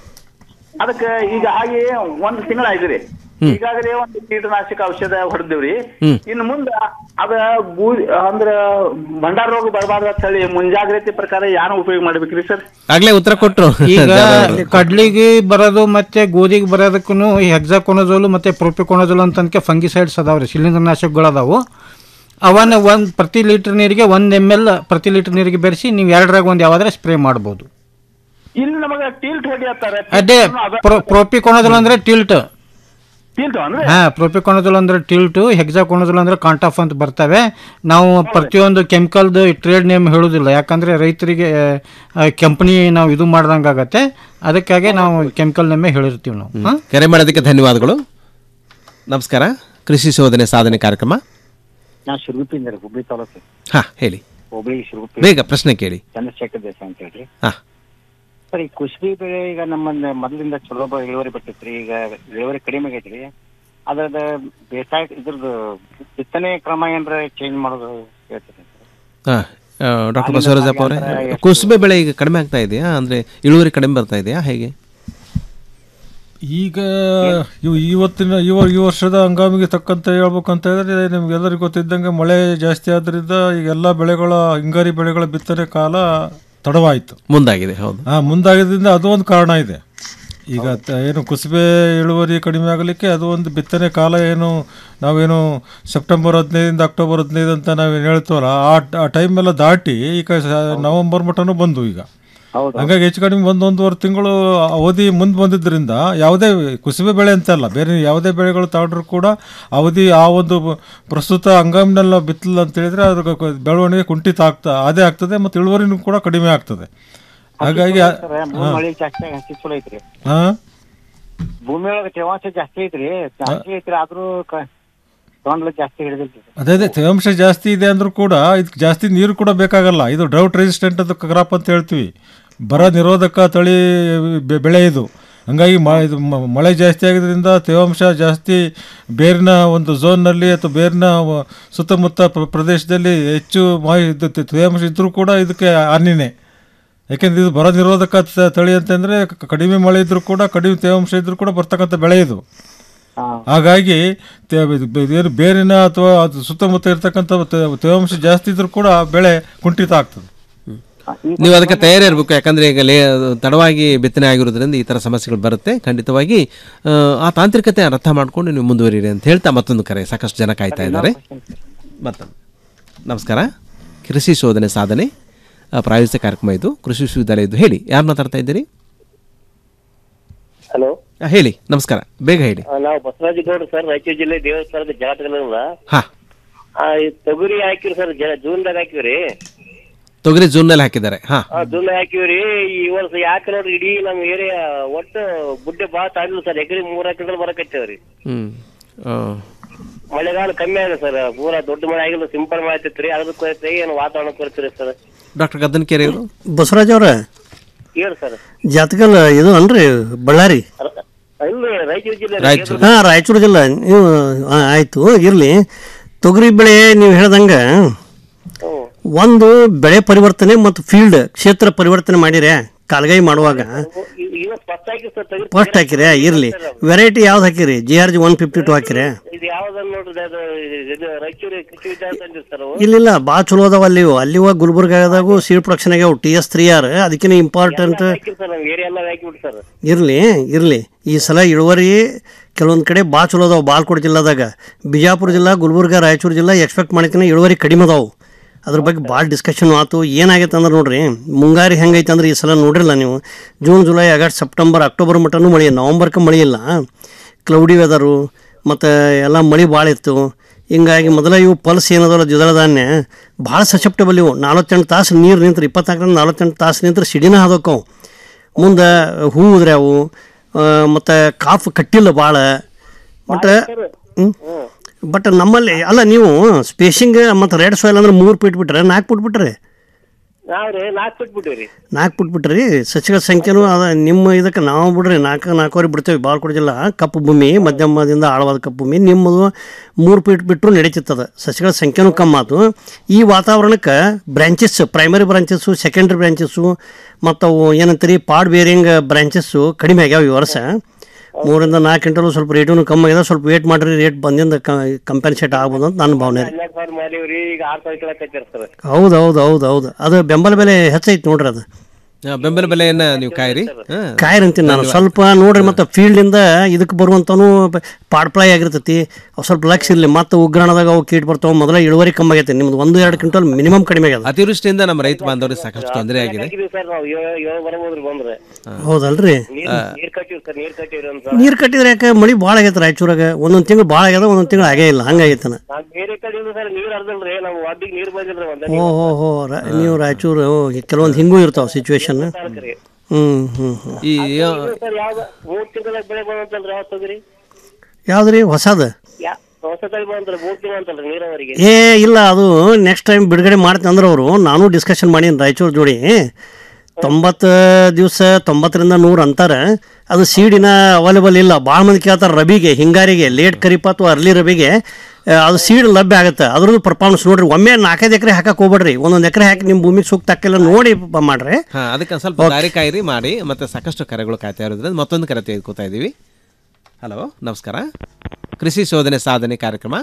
ಅದಕ್ಕೆ ಈಗ ಹಾಗೆ ಒಂದ್ ತಿಂಗಳ ಆಯ್ತು ರೀ ಈಗಾಗಲೇ ಒಂದು ಕೀಟನಾಶಕ ಔಷಧ ಹೊಡೆದಿವ್ರಿ ಹ್ಮ್. ಇನ್ನು ಮುಂದ ಅದ ಬೂದಿ ಅಂದ್ರ ಭಂಡಾರ ರೋಗ ಬರಬಾರ್ದು ಅಂತ ಹೇಳಿ ಮುಂಜಾಗ್ರತೆ ಪ್ರಕಾರ ಯಾರು ಉಪಯೋಗ ಮಾಡ್ಬೇಕ್ರಿ ಸರ್ ಆಗ್ಲೇ ಉತ್ತರ ಕೊಟ್ಟರು ಈಗ ಕಡ್ಲಿಗೆ ಬರೋದು ಮತ್ತೆ ಗೋಧಿಗೆ ಬರೋದಕ್ಕೂ ಈ ಹೆಕ್ಸಾಕೋನಜೋಲು ಮತ್ತೆ ಪ್ರೋಪಿಕೋನಜೋಲ್ ಅಂತ ಅನ್ಕೆ ಫಂಗಿಸೈಡ್ಸ್ ಅದಾವ್ರಿ ಶಿಲೀಂಧ್ರನಾಶಕಗಳು ಅದಾವು ಅವನ್ನ ಒಂದು ಪ್ರತಿ ಲೀಟರ್ ನೀರಿಗೆ ಒಂದು ಎಮ್ ಎಲ್ ಪ್ರತಿ ಲೀಟರ್ ನೀರಿಗೆ ಬೆರೆಸಿ ನೀವು ಎರಡರಾಗ ಒಂದು ಯಾವಾದ್ರೆ ಸ್ಪ್ರೇ ಮಾಡ್ಬೋದು ಇಲ್ಲಿ ನಮಗ ಟೀಲ್ಟ್ ಹೊಡಿಯತ್ತಾರೆ ಅದೇ ಪ್ರೋಪಿಕೋನಜೋಲ್ ಅಂದ್ರೆ ಟಿಲ್ಟ್ ಟೀಲ್ಟ್ ಅಂದ್ರೆ ಹಾ ಪ್ರೋಪಿಕೋನಜೋಲ್ ಅಂದ್ರೆ ಟಿಲ್ಟು ಹೆಕ್ಸಾಕೋನಜೋಲ್ ಅಂದ್ರೆ ಕಾಂಟಾಫ್ ಅಂತ ಬರ್ತವೆ ನಾವು ಪ್ರತಿಯೊಂದು ಕೆಮಿಕಲ್ದು ಟ್ರೇಡ್ ನೇಮ್ ಹೇಳೋದಿಲ್ಲ ಯಾಕಂದ್ರೆ ರೈತರಿಗೆ ಕಂಪನಿ ನಾವು ಇದು ಮಾಡ್ದಂಗೆ ಆಗತ್ತೆ ಅದಕ್ಕಾಗಿ ನಾವು ಕೆಮಿಕಲ್ ನೇಮೇ ಹೇಳಿರ್ತೀವಿ ನಾವು ಹಾ? ಕರೆ ಮಾಡೋದಕ್ಕೆ ಧನ್ಯವಾದಗಳು ನಮಸ್ಕಾರ ಕೃಷಿ ಶೋಧನೆ ಸಾಧನೆ ಕಾರ್ಯಕ್ರಮ ನಾ ಶಿರುಗುಪ್ಪಿಂದ ರೀ ಹುಬ್ಳಿ ತಾಲೂಕು ಹಾಂ ಹೇಳಿ ಹುಬ್ಳಿ ಶಿರುಗುಪ್ಪಿ ಬೇಗ ಪ್ರಶ್ನೆ ಕೇಳಿ ಚಂದ್ರಶೇಖರ್ ದೇಸಾಯಿ ಅಂತ ಹೇಳ್ರಿ ಹಾ. ಸರ್ ಈ ಕುಸ್ಬಿ ಬೆಳೆ ಈಗ ನಮ್ಮ ಮೊದಲಿಂದ ಚಲೋ ಬ- ಇಳುವರಿ ಬರ್ತೈತ್ರಿ ಈಗ ಇಳುವರಿ ಕಡಿಮೆ ಆಗೈತ್ರಿ ಅದ್ರದ ಬೇಸಾಯ ಇದ್ರದ್ದು ಬಿತ್ತನೆ ಕ್ರಮ ಏನ್ರ ಚೇಂಜ್ ಮಾಡೋದು ಹೇಳ್ತೀರಿ ಹಾಂ ಡಾಕ್ಟರ್ ಬಸವರಾಜಪ್ಪ ಅವರೇ ಕುಸುಬೆ ಬೆಳೆ ಈಗ ಕಡಿಮೆ ಆಗ್ತಾ ಇದೆಯಾ ಅಂದರೆ ಇಳುವರಿ ಕಡಿಮೆ ಬರ್ತಾ ಇದೆಯಾ ಹೇಗೆ ಈಗ ಇವು ಇವತ್ತಿನ ಈ ವರ್- ಈ ವರ್ಷದ ಹಂಗಾಮಿಗೆ ತಕ್ಕಂತೆ ಹೇಳ್ಬೇಕಂತ ಹೇಳಿದ್ರೆ ನಿಮ್ಗೆಲ್ಲರಿಗೂ ಗೊತ್ತಿದ್ದಂಗೆ ಮಳೆ ಜಾಸ್ತಿ ಆದ್ರಿಂದ ಈಗ ಎಲ್ಲ ಬೆಳೆಗಳ ಹಿಂಗಾರಿ ಬೆಳೆಗಳ ಬಿತ್ತನೆ ಕಾಲ ತಡವಾಯಿತು ಮುಂದಾಗಿದೆ ಹೌದು ಹಾಂ ಮುಂದಾಗಿದ್ದರಿಂದ ಅದು ಒಂದು ಕಾರಣ ಇದೆ ಈಗ ತ- ಏನು ಕುಸುಬೆ ಇಳುವರಿ ಕಡಿಮೆ ಆಗಲಿಕ್ಕೆ ಅದು ಒಂದು ಬಿತ್ತನೆ ಕಾಲ ಏನು ನಾವೇನು ಸೆಪ್ಟೆಂಬರ್ ಹದಿನೈದಿಂದ ಅಕ್ಟೋಬರ್ ಹದಿನೈದು ಅಂತ ನಾವೇನು ಹೇಳ್ತೀವಲ್ಲ ಆ ಆ ಟೈಮ್ ಎಲ್ಲ ದಾಟಿ ಈಗ ಸ- ನವೆಂಬರ್ ಮಟನೂ ಬಂದು ಈಗ ಹಂಗಾಗಿ ಹೆಚ್ಚು ಕಡಿಮೆ ಒಂದು ಒಂದೂವರೆ ತಿಂಗಳು ಅವಧಿ ಮುಂದೆ ಬಂದಿದ್ದರಿಂದ ಯಾವುದೇ ಕುಸುಬೆ ಬೆಳೆ ಅಂತಲ್ಲ ಬೇರೆ ಯಾವುದೇ ಬೆಳೆಗಳು ತಗೊಂಡ್ರು ಕೂಡ ಅವಧಿ ಆ ಒಂದು ಬ- ಪ್ರಸ್ತುತ ಹಂಗಾಮಿನೆಲ್ಲ ಬಿತ್ತಲಿಲ್ಲ ಅಂತ ಹೇಳಿದ್ರೆ ಅದ್ರ ಕ- ಕ- ಬೆಳವಣಿಗೆ ಕುಂಠಿತ ಆಗ್ತಾ ಅದೇ ಆಗ್ತದೆ ಮತ್ತು ಇಳುವರಿನೂ ಕೂಡ ಕಡಿಮೆ ಆಗ್ತದೆ ಹಾಗಾಗಿ ಆ- ಸರ್ ಭೂಮಿ ಹಾ. ಮಳೆ ಜಾಸ್ತಿ ಆಗಿ ಹಸಿ ಚಲೋ ಐತ್ರಿ ಹಾ ಭೂಮಿ ಒಳಗೆ ತೇವಾಂಶ ಜಾಸ್ತಿ ಐತ್ರಿ ಜಾಸ್ತಿ ಐತ್ರಿ ಆದ್ರೂ ಕ- ತೊಗೊಂಡ್ಲ ಜಾಸ್ತಿ ಹಿಡಿದಿಲ್ರಿ ಅದೇ ಅದೇ ತೇವಾಂಶ ಜಾಸ್ತಿ ಇದೆ ಅಂದ್ರೂ ಕೂಡ ಇದಕ್ಕೆ ಜಾಸ್ತಿ ನೀರು ಕೂಡ ಬೇಕಾಗಲ್ಲ ಇದು ಡ್ರೌಟ್ ರೆಸಿಸ್ಟೆಂಟ್ ಅದು ಕ್ರಾಪ್ ಅಂತ ಹೇಳ್ತೀವಿ ಬರ ನಿರೋಧಕ ತಳಿ ಬೆ- ಬೆಳೆ ಇದು ಹಂಗಾಗಿ ಮ ಇದು ಮ- ಮಳೆ ಜಾಸ್ತಿ ಆಗಿದ್ರಿಂದ ತೇವಾಂಶ ಜಾಸ್ತಿ ಬೇರಿನ ಒಂದು ಝೋನ್ನಲ್ಲಿ ಅಥವಾ ಬೇರಿನ ವ- ಸುತ್ತಮುತ್ತ ಪ್ರ- ಪ್ರದೇಶದಲ್ಲಿ ಹೆಚ್ಚು ಮಾಹಿ ಇದು ತೆ- ತೇವಾಂಶ ಇದ್ದರೂ ಕೂಡ ಇದಕ್ಕೆ ಹಾನಿನೇ ಯಾಕೆಂದ್ರೆ ಇದು ಬರ ನಿರೋಧಕ ತ- ತಳಿ ಅಂತಂದರೆ ಕ- ಕಡಿಮೆ ಮಳೆ ಇದ್ದರೂ ಕೂಡ ಕಡಿಮೆ ತೇವಾಂಶ ಇದ್ದರೂ ಕೂಡ ಬರ್ತಕ್ಕಂಥ ಬೆಳೆ ಇದು ಹಾಗಾಗಿ ತೇ- ಇದು ಬೆ- ಏನು ಬೇರಿನ ಅಥವಾ ಅದು ಸುತ್ತಮುತ್ತ ಇರ್ತಕ್ಕಂಥ ತೇ- ತೇವಾಂಶ ಜಾಸ್ತಿ ಇದ್ರೂ ಕೂಡ ಬೆಳೆ ಕುಂಠಿತ ಆಗ್ತದೆ ನೀವು ಅದಕ್ಕೆ ತಯಾರಿ ಇರಬೇಕು ಯಾಕಂದರೆ ಈಗ ಲೇ ತಡವಾಗಿ ಬಿತ್ತನೆ ಆಗಿರೋದ್ರಿಂದ ಈ ಥರ ಸಮಸ್ಯೆಗಳು ಬರುತ್ತೆ ಖಂಡಿತವಾಗಿ ಆ, ಆ ತಾಂತ್ರಿಕತೆ ಅರ್ಥ ಮಾಡ್ಕೊಂಡು ನೀವು ಮುಂದುವರಿರಿ ಅಂತ ಹೇಳ್ತಾ ಮತ್ತೊಂದು ಕರೆ ಸಾಕಷ್ಟು ಜನ ಕಾಯ್ತಾ ಇದ್ದಾರೆ ಮತ್ತೊಂದು ನಮಸ್ಕಾರ ಕೃಷಿ ಶೋಧನೆ ಸಾಧನೆ ಆ, ಪ್ರಾಯೋಜಿತ ಕಾರ್ಯಕ್ರಮ ಇದು ಕೃಷಿ ವಿಶ್ವವಿದ್ಯಾಲಯ ಇದು ಹೇಳಿ ಯಾರು ಮಾತಾಡ್ತಾ ಇದ್ದೀರಿ ಹಲೋ ಆ, ಹೇಳಿ ನಮಸ್ಕಾರ ಬೇಗ ಹೇಳಿ ನಾವು ಬಸವರಾಜ ಗೌಡ್ರು ಸರ್ ರಾಯಚೂರು ಜಿಲ್ಲೆ ದೇವಸ್ಥಾನದ ಜಾತಕಲ್ಲ ಹಾ. ತೊಗರಿ ಹಾಕಿವ್ರಿ ಸರ್ ಜೂನ್ದಾಗ ಹಾಕಿವ್ರಿ ತೊಗರಿ ಜೂನ್ನಲ್ಲಿ ಹಾಕಿದ್ದಾರೆ ಹಾಂ ಆ ಜೂನ್ ಹಾಕಿವ್ರಿ ಈ ವರ್ಷ ಯಾಕೆ ನೋಡ್ರಿ ಇಡೀ ನಮ್ ಏರಿಯಾ ಒಟ್ಟು ಬುಡ್ಡೆ ಬಾಳ ತಾಗಿಲ್ಲ ಸರ್ ಎಕರೆ ಮೂರ ಕ್ವಿಂಟಲ್ ಬರಕತ್ತೇವ್ರಿ ಹ್ಞೂ ಮಳೆಗಾಲ ಕಮ್ಮಿ ಆಗಿದೆ ಸರ್ ಪೂರಾ ದೊಡ್ಡ ಮಳೆ ಆಗಿಲ್ಲ ಸಿಂಪಲ್ ಮಳೆ ಆಗ್ತೈತ್ರಿ ಅದ್ರ ಕೊರತೆ ಏನು ವಾತಾವರಣ ಕೊರತೆ ಸರ್ ಡಾಕ್ಟರ್ ಗದ್ದನಕೆರೆ ಅವರು ಬಸವರಾಜ್ ಅವ್ರ ಹೇಳಿ ಸರ್ ಜಾತಕಲ್ ಇದು ಅನ್ರಿ ಬಳ್ಳಾರಿ ಇಲ್ರಿ ರಾಯಚೂರು ಜಿಲ್ಲೆ ಹಾಂ ರಾಯಚೂರು ಜಿಲ್ಲಾ ನೀವು ಆ, ಆಯ್ತು ಇರಲಿ ತೊಗರಿ ಬೆಳೆ ನೀವು ಹೇಳ್ದಂಗೆ ಒಂದು ಬೆಳೆ ಪರಿವರ್ತನೆ ಮತ್ತು ಫೀಲ್ಡ್ ಕ್ಷೇತ್ರ ಪರಿವರ್ತನೆ ಮಾಡಿರೆ ಕಾಲ್ಗೈ ಮಾಡುವಾಗ ಈಗ ಫಸ್ಟ್ ಹಾಕಿ ಸರ್ ತೆಗೆದು ಫಸ್ಟ್ ಹಾಕಿರಿ ಇರಲಿ ವೆರೈಟಿ ಯಾವ್ದು ಹಾಕಿರಿ G R G one fifty two ಹಾಕಿರಿ ಇದು ಯಾವ್ದನ್ನ ನೋಡ್ರಿ ಅದು ಇದು ರಾಯಚೂರು ಕೃಷಿ ವಿಜ್ಞಾನ ಸಂಸ್ಥೆ ಸರ್ ಅವು ಇಲ್ಲಿಲ್ಲ ಭಾಳ ಚಲೋ ಅದಾವ ಅಲ್ಲಿ ಇವು. ಅಲ್ಲಿ ಹೋಗಿ ಗುಲ್ಬರ್ಗಾದಾಗೂ ಸೀಡ್ ಪ್ರೊಡಕ್ಷನ್ ಆಗ್ಯಾವ ಟಿ ಎಸ್ ತ್ರೀ ಆರ್ ಅದಕ್ಕಿಂತ ಇಂಪಾರ್ಟೆಂಟ್ ಹಾಕಿ ಸರ್ ನಮ್ಗೆ ಏರಿಯಾ ಎಲ್ಲ ಹಾಕಿಬಿಟ್ಟು ಸರ್ ಇರಲಿ ಇರಲಿ ಈ ಸಲ ಇಳುವರಿ ಕೆಲವೊಂದು ಕಡೆ ಭಾಳ ಚಲೋ ಅದಾವ ಬಾಲ್ಕೋಟ್ ಜಿಲ್ಲಾದಾಗ ಬಿಜಾಪುರ ಜಿಲ್ಲಾ ಗುಲ್ಬರ್ಗ ರಾಯಚೂರು ಜಿಲ್ಲಾ ಎಕ್ಸ್ಪೆಕ್ಟ್ ಮಾಡಿಕಿನ ಇಳುವರಿ ಕಡಿಮೆ ಅದಾವು ಅದ್ರ ಬಗ್ಗೆ ಭಾಳ ಡಿಸ್ಕಷನ್ ಆಯ್ತು ಏನಾಗೈತೆ ಅಂದ್ರೆ ನೋಡ್ರಿ ಮುಂಗಾರಿ ಹೆಂಗೈತೆ ಅಂದ್ರೆ ಈ ಸಲ ನೋಡ್ರಿಲ್ಲ ನೀವು June July August September October ಮಟನೂ ಮಳೆ ನವಂಬರ್ಗೆ ಮಳೆ ಇಲ್ಲ ಕ್ಲೌಡಿ ವೆದರು ಮತ್ತು ಎಲ್ಲ ಮಳೆ ಭಾಳ ಇತ್ತು ಹಿಂಗಾಗಿ ಮೊದಲ ಇವು ಪಲ್ಸ್ ಏನದಲ್ಲ ದ್ವಿದಳ ಧಾನ್ಯ ಭಾಳ ಸಸೆಪ್ಟಬಲ್ ಇವು ನಲ್ವತ್ತೆಂಟು ತಾಸು ನೀರು ನಿಂತ್ರೆ ಇಪ್ಪತ್ನಾಲ್ಕರಿಂದ ನಲ್ವತ್ತೆಂಟು ತಾಸು ನಿಂತ್ರೆ ಸಿಡಿನ ಹಾದೋಕವು ಮುಂದೆ ಹೂ ಉದ್ರ್ಯಾವು ಮತ್ತು ಕಾಫ್ ಕಟ್ಟಿಲ್ಲ ಭಾಳ ಮತ್ತು ಬಟ್ ನಮ್ಮಲ್ಲಿ ಅಲ್ಲ ನೀವು ಸ್ಪೇಸಿಂಗ್ ಮತ್ತು ರೆಡ್ ಸಾಯಿಲ್ ಅಂದ್ರೆ ಮೂರು ಫೀಟ್ ಬಿಟ್ರೆ ನಾಲ್ಕು ಫೀಟ್ ಬಿಟ್ರೆ ನಾವ್ರಿ ನಾಲ್ಕು ಬಿಟ್ಬಿಟ್ಟಿವ್ರಿ ನಾಲ್ಕು ಫೀಟ್ ಬಿಟ್ರಿ ಸಸಿಗಳ ಸಂಖ್ಯೆನೂ ಅದ ನಿಮ್ಮ ಇದಕ್ಕೆ ನಾವು ಬಿಡ್ರಿ ನಾಲ್ಕು ನಾಲ್ಕುವರೆ ಬಿಡ್ತೇವೆ ಬಾಳ್ಕೋಟ್ ಜಿಲ್ಲಾ ಕಪ್ಪು ಭೂಮಿ ಮಧ್ಯಮದಿಂದ ಆಳವಾದ ಕಪ್ಪು ಭೂಮಿ ನಿಮ್ಮದು ಮೂರು ಫೀಟ್ ಬಿಟ್ಟರು ನಡೀತಿತ್ತದ ಸಸಿಗಳ ಸಂಖ್ಯೆನೂ ಕಮ್ಮಿ ಆತು ಈ ವಾತಾವರಣಕ್ಕೆ branches primary branches secondary branches ಮತ್ತು ಅವು ಏನಂತೀರಿ ಪಾಡ್ ಬೇರಿಂಗ್ ಬ್ರಾಂಚಸ್ಸು ಕಡಿಮೆ ಆಗ್ಯಾವ ಈ ವರ್ಷ ಮೂರಿಂದ ನಾಲ್ಕು ಕ್ವಿಂಟಲು ಸ್ವಲ್ಪ ರೇಟೂ ಕಮ್ಮಿ ಆಗಿದೆ ಸ್ವಲ್ಪ ವೇಟ್ ಮಾಡಿರಿ ರೇಟ್ ಬಂದಿಂದ ಕಂಪೆನ್ಸೇಟ್ ಆಗ್ಬೋದು ಅಂತ ನನ್ನ ಭಾವನೆ ರೀ ಹನ್ನೆರಡು ಸಾವಿರ ಮಾಡಿವ್ರಿ ಈಗ ಆರು ಸಾವಿರ ಕೇಳಕತ್ತೀರ ಸರ್ ಹೌದು ಹೌದು ಹೌದು ಹೌದು ಅದು ಬೆಂಬಲ ಬೆಲೆ ಹೆಚ್ಚೈತೆ ನೋಡ್ರಿ ಅದು ಆ, ಬೆಂಬಲ ಬೆಲೆಯನ್ನ ನೀವು ಕಾಯಿರಿ ಹಾ. ಕಾಯಿರಂತೀನಿ ನಾನು ಧನ್ಯವಾದ. ಸ್ವಲ್ಪ ನೋಡ್ರಿ ಮತ್ತು ಫೀಲ್ಡಿಂದ ಇದಕ್ಕೆ ಬರುವಂತನು ಪಾಡ್ಪ್ಲಾಯ್ ಆಗಿರ್ತೈತಿ ಅವು ಸ್ವಲ್ಪ ಲಕ್ಷ ಇರಲಿ ಮತ್ತು ಉಗ್ರಾಣದಾಗ ಅವು ಕೀಟ್ ಬರ್ತಾವೆ ಮೊದಲ ಇಳುವರಿ ಕಮ್ಮಿ ಆಗೈತೆ ನಿಮ್ದು ಒಂದು ಎರಡು ಕ್ವಿಂಟಲ್ ಮಿನಿಮಮ್ ಕಡಿಮೆ ಆಗ್ಯದ ಅತಿವೃಷ್ಟಿಯಿಂದ ನಮ್ಮ ರೈತ ಬಾಂಧವರಿಗೆ ಸಾಕಷ್ಟು ತೊಂದರೆ ಆಗಿದೆ ಹಾಕಿದೀವಿ ಸರ್ ನಾವು ಏಳು ಏಳು ಬರ್ಬೋದ್ರಿ ಬಂದ್ರೆ ಹೌದಲ್ರಿ ನೀರ್ ನೀರ್ ಕಟ್ಟಿವಿ ಸರ್ ನೀರ್ ಕಟ್ಟಿವ್ರಿ ಅಂತ ನೀರು ಕಟ್ಟಿದ್ರೆ ಯಾಕೆ ಮಳೆ ಭಾಳ ಆಗೈತೆ ರಾಯಚೂರಾಗ ಒಂದೊಂದು ತಿಂಗಳು ಭಾಳ ಆಗ್ಯದ ಒಂದೊಂದು ತಿಂಗಳು ಆಗೇ ಇಲ್ಲ ಹಂಗಾಗೈತೆ ನಾ ನಾವ್ ಬೇರೆ ಕಡೆಯಿಂದ ಸರ್ ನೀರ್ ಹರ್ದಲ್ರಿ ನಮ್ ಒಡ್ಡಿಗೆ ನೀರ್ ಬಂದಿಲ್ರಿ ಒಂದ ಓ ಹೋ ಹೋ ರಾ- ನೀವು ರಾಯಚೂರು ಓ, ಕೆಲವೊಂದು ಹಿಂಗೂ ಇರ್ತಾವೆ ಸಿಚುವೇಶನ್ ಹ್ಞೂ ಹ್ಞೂ ಹ್ಞೂ ಈ ಸರ್ ಯಾವ್ದ ಮೂರ್ ತಿಂಗಳಾಗ ಬೆಳೆ ಬಂದಂತಲ್ರಿ ಯಾವತ್ತು ಹೋಗ್ರಿ ಯಾವ್ದು ರೀ ಹೊಸದು ಯಾ ಹೊಸ ತಳಿ ಬಂದ್ರಿ ಮೂರ್ ತಿಂಗಳು ಅಂತಲ್ರಿ ನೀರಾವರಿಗೆ ಏ ಇಲ್ಲ ಅದು ನೆಕ್ಸ್ಟ್ ಟೈಮ್ ಬಿಡುಗಡೆ ಮಾಡ್ತೀನಿ ಅಂದ್ರೆ ಅವರು ನಾನು ಡಿಸ್ಕಷನ್ ಮಾಡೀನಿ ರಾಯಚೂರು ಜೋಡಿ ತೊಂಬತ್ತು ದಿವಸ ತೊಂಬತ್ತರಿಂದ ನೂರು ಅಂತಾರೆ ಅದು ಸೀಡಿನ ಅವೈಲೇಬಲ್ ಇಲ್ಲ ಭಾಳ ಮಂದಿ ಕೇಳ್ತಾರೆ ರಬಿಗೆ ಹಿಂಗಾರಿಗೆ ಲೇಟ್ ಖರೀಫ್ ಅಥವಾ ಅರ್ಲಿ ರಬಿಗೆ ಆ, ಅದು ಸೀಡ್ ಲಭ್ಯ ಆಗುತ್ತೆ ಅದ್ರದ್ದು ಪರ್ಫಾರ್ಮೆನ್ಸ್ ನೋಡ್ರಿ ಒಮ್ಮೆ ನಾಲ್ಕೈದು ಎಕರೆ ಹಾಕಕ್ಕೆ ಹೋಗ್ಬೇಡ್ರಿ ಒಂದೊಂದು ಎಕರೆ ಹಾಕಿ ನಿಮ್ಮ ಭೂಮಿಗೆ ಸೂಕ್ತ ಹಾಕಿಲ್ಲ ನೋಡಿ ಬ- ಮಾಡ್ರಿ ಹಾ ಅದಕ್ಕೆ ಒಂದ್ ಸ್ವಲ್ಪ ದಾರಿ ಕಾಯಿರಿ ಮಾಡಿ ಮತ್ತೆ ಸಾಕಷ್ಟು ಕರೆಗಳು ಕಾಯ್ತಾ ಇರೋದ್ರಿಂದ ಮತ್ತೊಂದು ಕರೆ ತೆಗೆದುಕೊತಾ ಇದ್ದೀವಿ ಹಲೋ ನಮಸ್ಕಾರ ಕೃಷಿ ಶೋಧನೆ ಸಾಧನೆ ಕಾರ್ಯಕ್ರಮ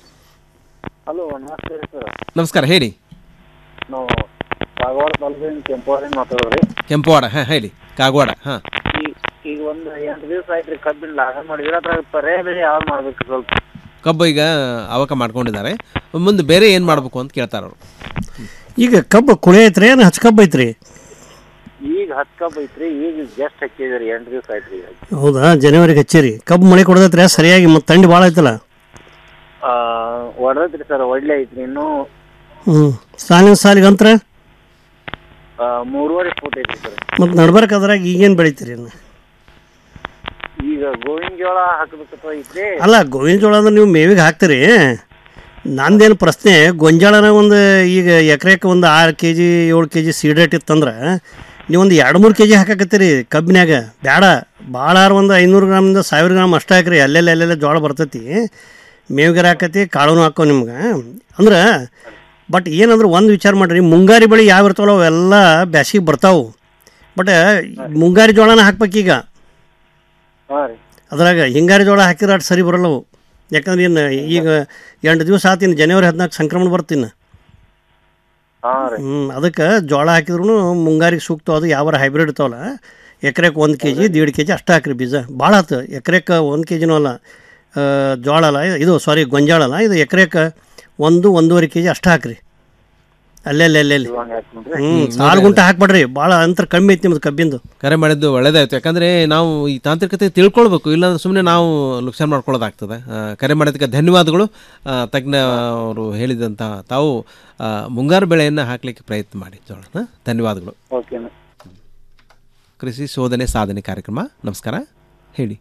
ಹಲೋ ನಮಸ್ತೆ ಸರ್ ನಮಸ್ಕಾರ ಹೇಳಿ ನಾವು ಕಾಗವಾಡ ತಾಲೂಕಿನ ಕೆಂಪವಾಡಿಂದ ಮಾತಾಡೋದ್ರಿ ಕೆಂಪವಾಡ ಹಾಂ ಹೇಳಿ ಕಾಗವಾಡ ಹಾಂ ಈಗ ಈಗ ಒಂದು ಎಂಟು ದಿವಸ ಆಯ್ತು ಕಬ್ಬಿನ ಲಾಗ ಮಾಡಿದ್ರೆ ಅದ್ರಾಗ ಪರ್ಯಾಯ ಬೆಳೆ ಯಾವ್ದು ಮಾಡ್ಬೇಕು ಸ್ವಲ್ಪ ಕಬ್ಬು ಈಗ ಅವಕ ಮಾಡ್ಕೊಂಡಿದ್ದಾರೆ ಮುಂದೆ ಬೇರೆ ಏನು ಮಾಡಬೇಕು ಅಂತ ಕೇಳ್ತಾರ ಅವರು ಈಗ ಕಬ್ಬು ಕುಳೆ ಐತ್ರಿ ಏನು ಹಚ್ಚ ಕಬ್ಬು ಐತ್ರಿ ಈಗ ಹತ್ತು ಕಬ್ಬು ಐತ್ರಿ ಈಗ ಜಸ್ಟ್ ಹಚ್ಚಿದ್ರಿ ಎಂಟು ದಿವಸ ಆಯ್ತು ಈಗ ಹೌದಾ ಜನವರಿಗೆ ಹಚ್ಚಿರಿ ಕಬ್ಬು ಮಳೆ ಕೊಡದೈತ್ರಿ ಸರಿಯಾಗಿ ಮತ್ತು ಥಂಡಿ ಭಾಳ ಐತಲ್ಲ ಹೊಡೆದೈತ್ರಿ ಸರ್ ಒಳ್ಳೆ ಐತ್ರಿ ಇನ್ನೂ ಹ್ಞೂ ಸಾಲಿನ ಸಾಲಿಗೆ ಅಂತರ ಆ, ಮೂರುವರೆ ಫೂಟ್ ಐತ್ರಿ ಸರ್ ಮತ್ತು ನಡ್ಬರ್ಕ್ ಅದ್ರಾಗ ಈಗೇನು ಬೆಳಿತೀರಿ ಇನ್ನು ಈಗ ಗೋವಿನ ಜೋಳ ಹಾಕ್ಬೇಕಪ್ಪ ಐತ್ರಿ ಅಲ್ಲ ಗೋವಿನ ಜೋಳ ಅಂದ್ರೆ ನೀವು ಮೇವಿಗೆ ಹಾಕ್ತೀರಿ ನಂದೇನು ಪ್ರಶ್ನೆ ಗೊಂಜಾಳನ ಒಂದು ಈಗ ಎಕರೆಕ್ಕೆ ಒಂದು ಆರು ಕೆ ಜಿ ಏಳು ಕೆ ಜಿ ಸೀಡ್ ರೇಟ್ ಇತ್ತಂದ್ರೆ ನೀವು ಒಂದು ಎರಡು ಮೂರು ಕೆ ಜಿ ಹಾಕಕತ್ತೀರಿ ಕಬ್ಬಿನ್ಯಾಗ ಬೇಡ ಭಾಳ ಒಂದು ಐನೂರು ಗ್ರಾಮಿಂದ ಸಾವಿರ ಗ್ರಾಮ್ ಅಷ್ಟೇ ಹಾಕ್ರಿ ಅಲ್ಲೆಲ್ಲ ಅಲ್ಲೆಲ್ಲ ಜೋಳ ಬರ್ತೈತಿ ಮೇವಿಗೆ ಹಾಕತಿ ಕಾಳುನು ಹಾಕೋ ನಿಮ್ಗೆ ಅಂದ್ರೆ ಬಟ್ ಏನಂದ್ರೆ ಒಂದು ವಿಚಾರ ಮಾಡಿರಿ ಮುಂಗಾರಿ ಬೆಳೆ ಯಾವ ಇರ್ತಾವಲ್ಲ ಅವೆಲ್ಲ ಬ್ಯಾಸಿಗೆ ಬರ್ತಾವೆ ಬಟ್ ಮುಂಗಾರಿ ಜೋಳನ ಹಾಕ್ಬೇಕೀಗ ಹಾಂ ರೀ ಅದ್ರಾಗ ಹಿಂಗಾರಿ ಜೋಳ ಹಾಕಿದ್ರೆ ಅಷ್ಟು ಸರಿ ಬರಲ್ಲ ಅವು ಯಾಕಂದ್ರೆ ಇನ್ನು ಈಗ ಎಂಟು ದಿವಸ ಆತು ಇನ್ನು ಜನವರಿ ಹದಿನಾಲ್ಕು ಸಂಕ್ರಮಣ ಬರ್ತೀನಿ ಹಾಂ ರೀ ಹ್ಞೂ ಅದಕ್ಕೆ ಜೋಳ ಹಾಕಿದ್ರು ಮುಂಗಾರಿಗೆ ಸೂಕ್ತ ಅದು ಯಾವ ಹೈಬ್ರಿಡ್ ಇರ್ತಾವಲ್ಲ ಎಕರೆಗೆ ಒಂದು ಕೆ ಜಿ ದೀಡ್ ಕೆ ಜಿ ಅಷ್ಟು ಹಾಕ್ರಿ ಬೀಜ ಭಾಳ ಆತು ಎಕರೆಗೆ ಒಂದು ಕೆ ಜಿನೂ ಅಲ್ಲ ಆ, ಜೋಳ ಅಲ್ಲ ಇದು ಸಾರಿ ಗೊಂಜಾಳ ಅಲ್ಲ ಇದು ಎಕರೆಗೆ ಒಂದು ಒಂದೂವರೆ ಕೆ ಜಿ ಅಷ್ಟು ಹಾಕ್ರಿ ಅಲ್ಲೇ ಅಲ್ಲೇ ಅಲ್ಲೇ ಹ್ಞೂ ಆರು ಗುಂಟೆ ಹಾಕ್ಬೇಡ್ರಿ ಭಾಳ ಅಂತರ ಕಮ್ಮಿ ಐತಿ ನಿಮ್ದು ಕಬ್ಬಿಂದು ಕರೆ ಮಾಡಿದ್ದು ಒಳ್ಳೇದಾಯ್ತು ಯಾಕಂದ್ರೆ ನಾವು ಈ ತಾಂತ್ರಿಕತೆ ತಿಳ್ಕೊಳ್ಬೇಕು ಇಲ್ಲಾಂದ್ರೆ ಸುಮ್ಮನೆ ನಾವು ಲುಕ್ಷಾನ್ ಮಾಡ್ಕೊಳ್ಳೋದಾಗ್ತದೆ ಆ, ಕರೆ ಮಾಡೋದಕ್ಕೆ ಧನ್ಯವಾದಗಳು ಆ, ತಜ್ಞ ಅವರು ಹೇಳಿದಂಥ ತಾವು ಆ, ಮುಂಗಾರು ಬೆಳೆಯನ್ನು ಹಾಕಲಿಕ್ಕೆ ಪ್ರಯತ್ನ ಮಾಡಿ ಜೋಳ ಹಾ? ಧನ್ಯವಾದಗಳು ಓಕೆ ಕೃಷಿ ಶೋಧನೆ ಸಾಧನೆ ಕಾರ್ಯಕ್ರಮ ನಮಸ್ಕಾರ ಹೇಳಿ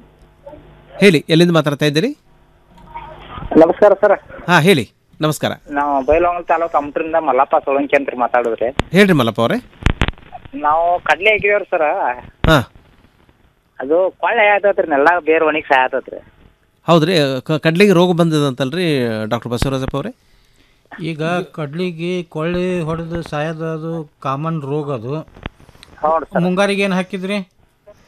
ಹೇಳಿ ಎಲ್ಲಿಂದ ಮಾತಾಡ್ತಾ ಇದ್ದೀರಿ ನಮಸ್ಕಾರ ಸರ್ ಹಾಂ ಹೇಳಿ ನಮಸ್ಕಾರ ನಾವು ಬೈಲಹೊಂಗಲ ತಾಲೂಕು ಅಮಟ್ರಿಂದ ಮಲ್ಲಪ್ಪ ಸೋಳಂಕಿ ಅಂತ ಮಾತಾಡಿದ್ರಿ ಹೇಳ್ರಿ ಮಲ್ಲಪ್ಪ ಅವರೇ ನಾವು ಕಡ್ಲೆ ಹಾಕಿದೇವ್ರಿ ಸರ್ ಹಾಂ ಅದು ಕೊಳ್ಳೆ ಆಯ್ತತ್ರಿ ನೆಲ್ಲ ಬೇರೆ ಒಣಗಿ ಸಾಯತತ್ರಿ ಹೌದ್ರಿ ಕ- ಕಡ್ಲಿಗೆ ರೋಗ ಬಂದದಂತಲ್ರಿ ಡಾಕ್ಟರ್ ಬಸವರಾಜಪ್ಪ ಅವರೇ ಈಗ ಕಡ್ಲಿಗೆ ಕೊಳ್ಳಿ ಹೊಡೆದು ಸಾಯೋದು ಅದು ಕಾಮನ್ ರೋಗ ಅದು ಮುಂಗಾರಿಗೆ ಏನು ಹಾಕಿದ್ರಿ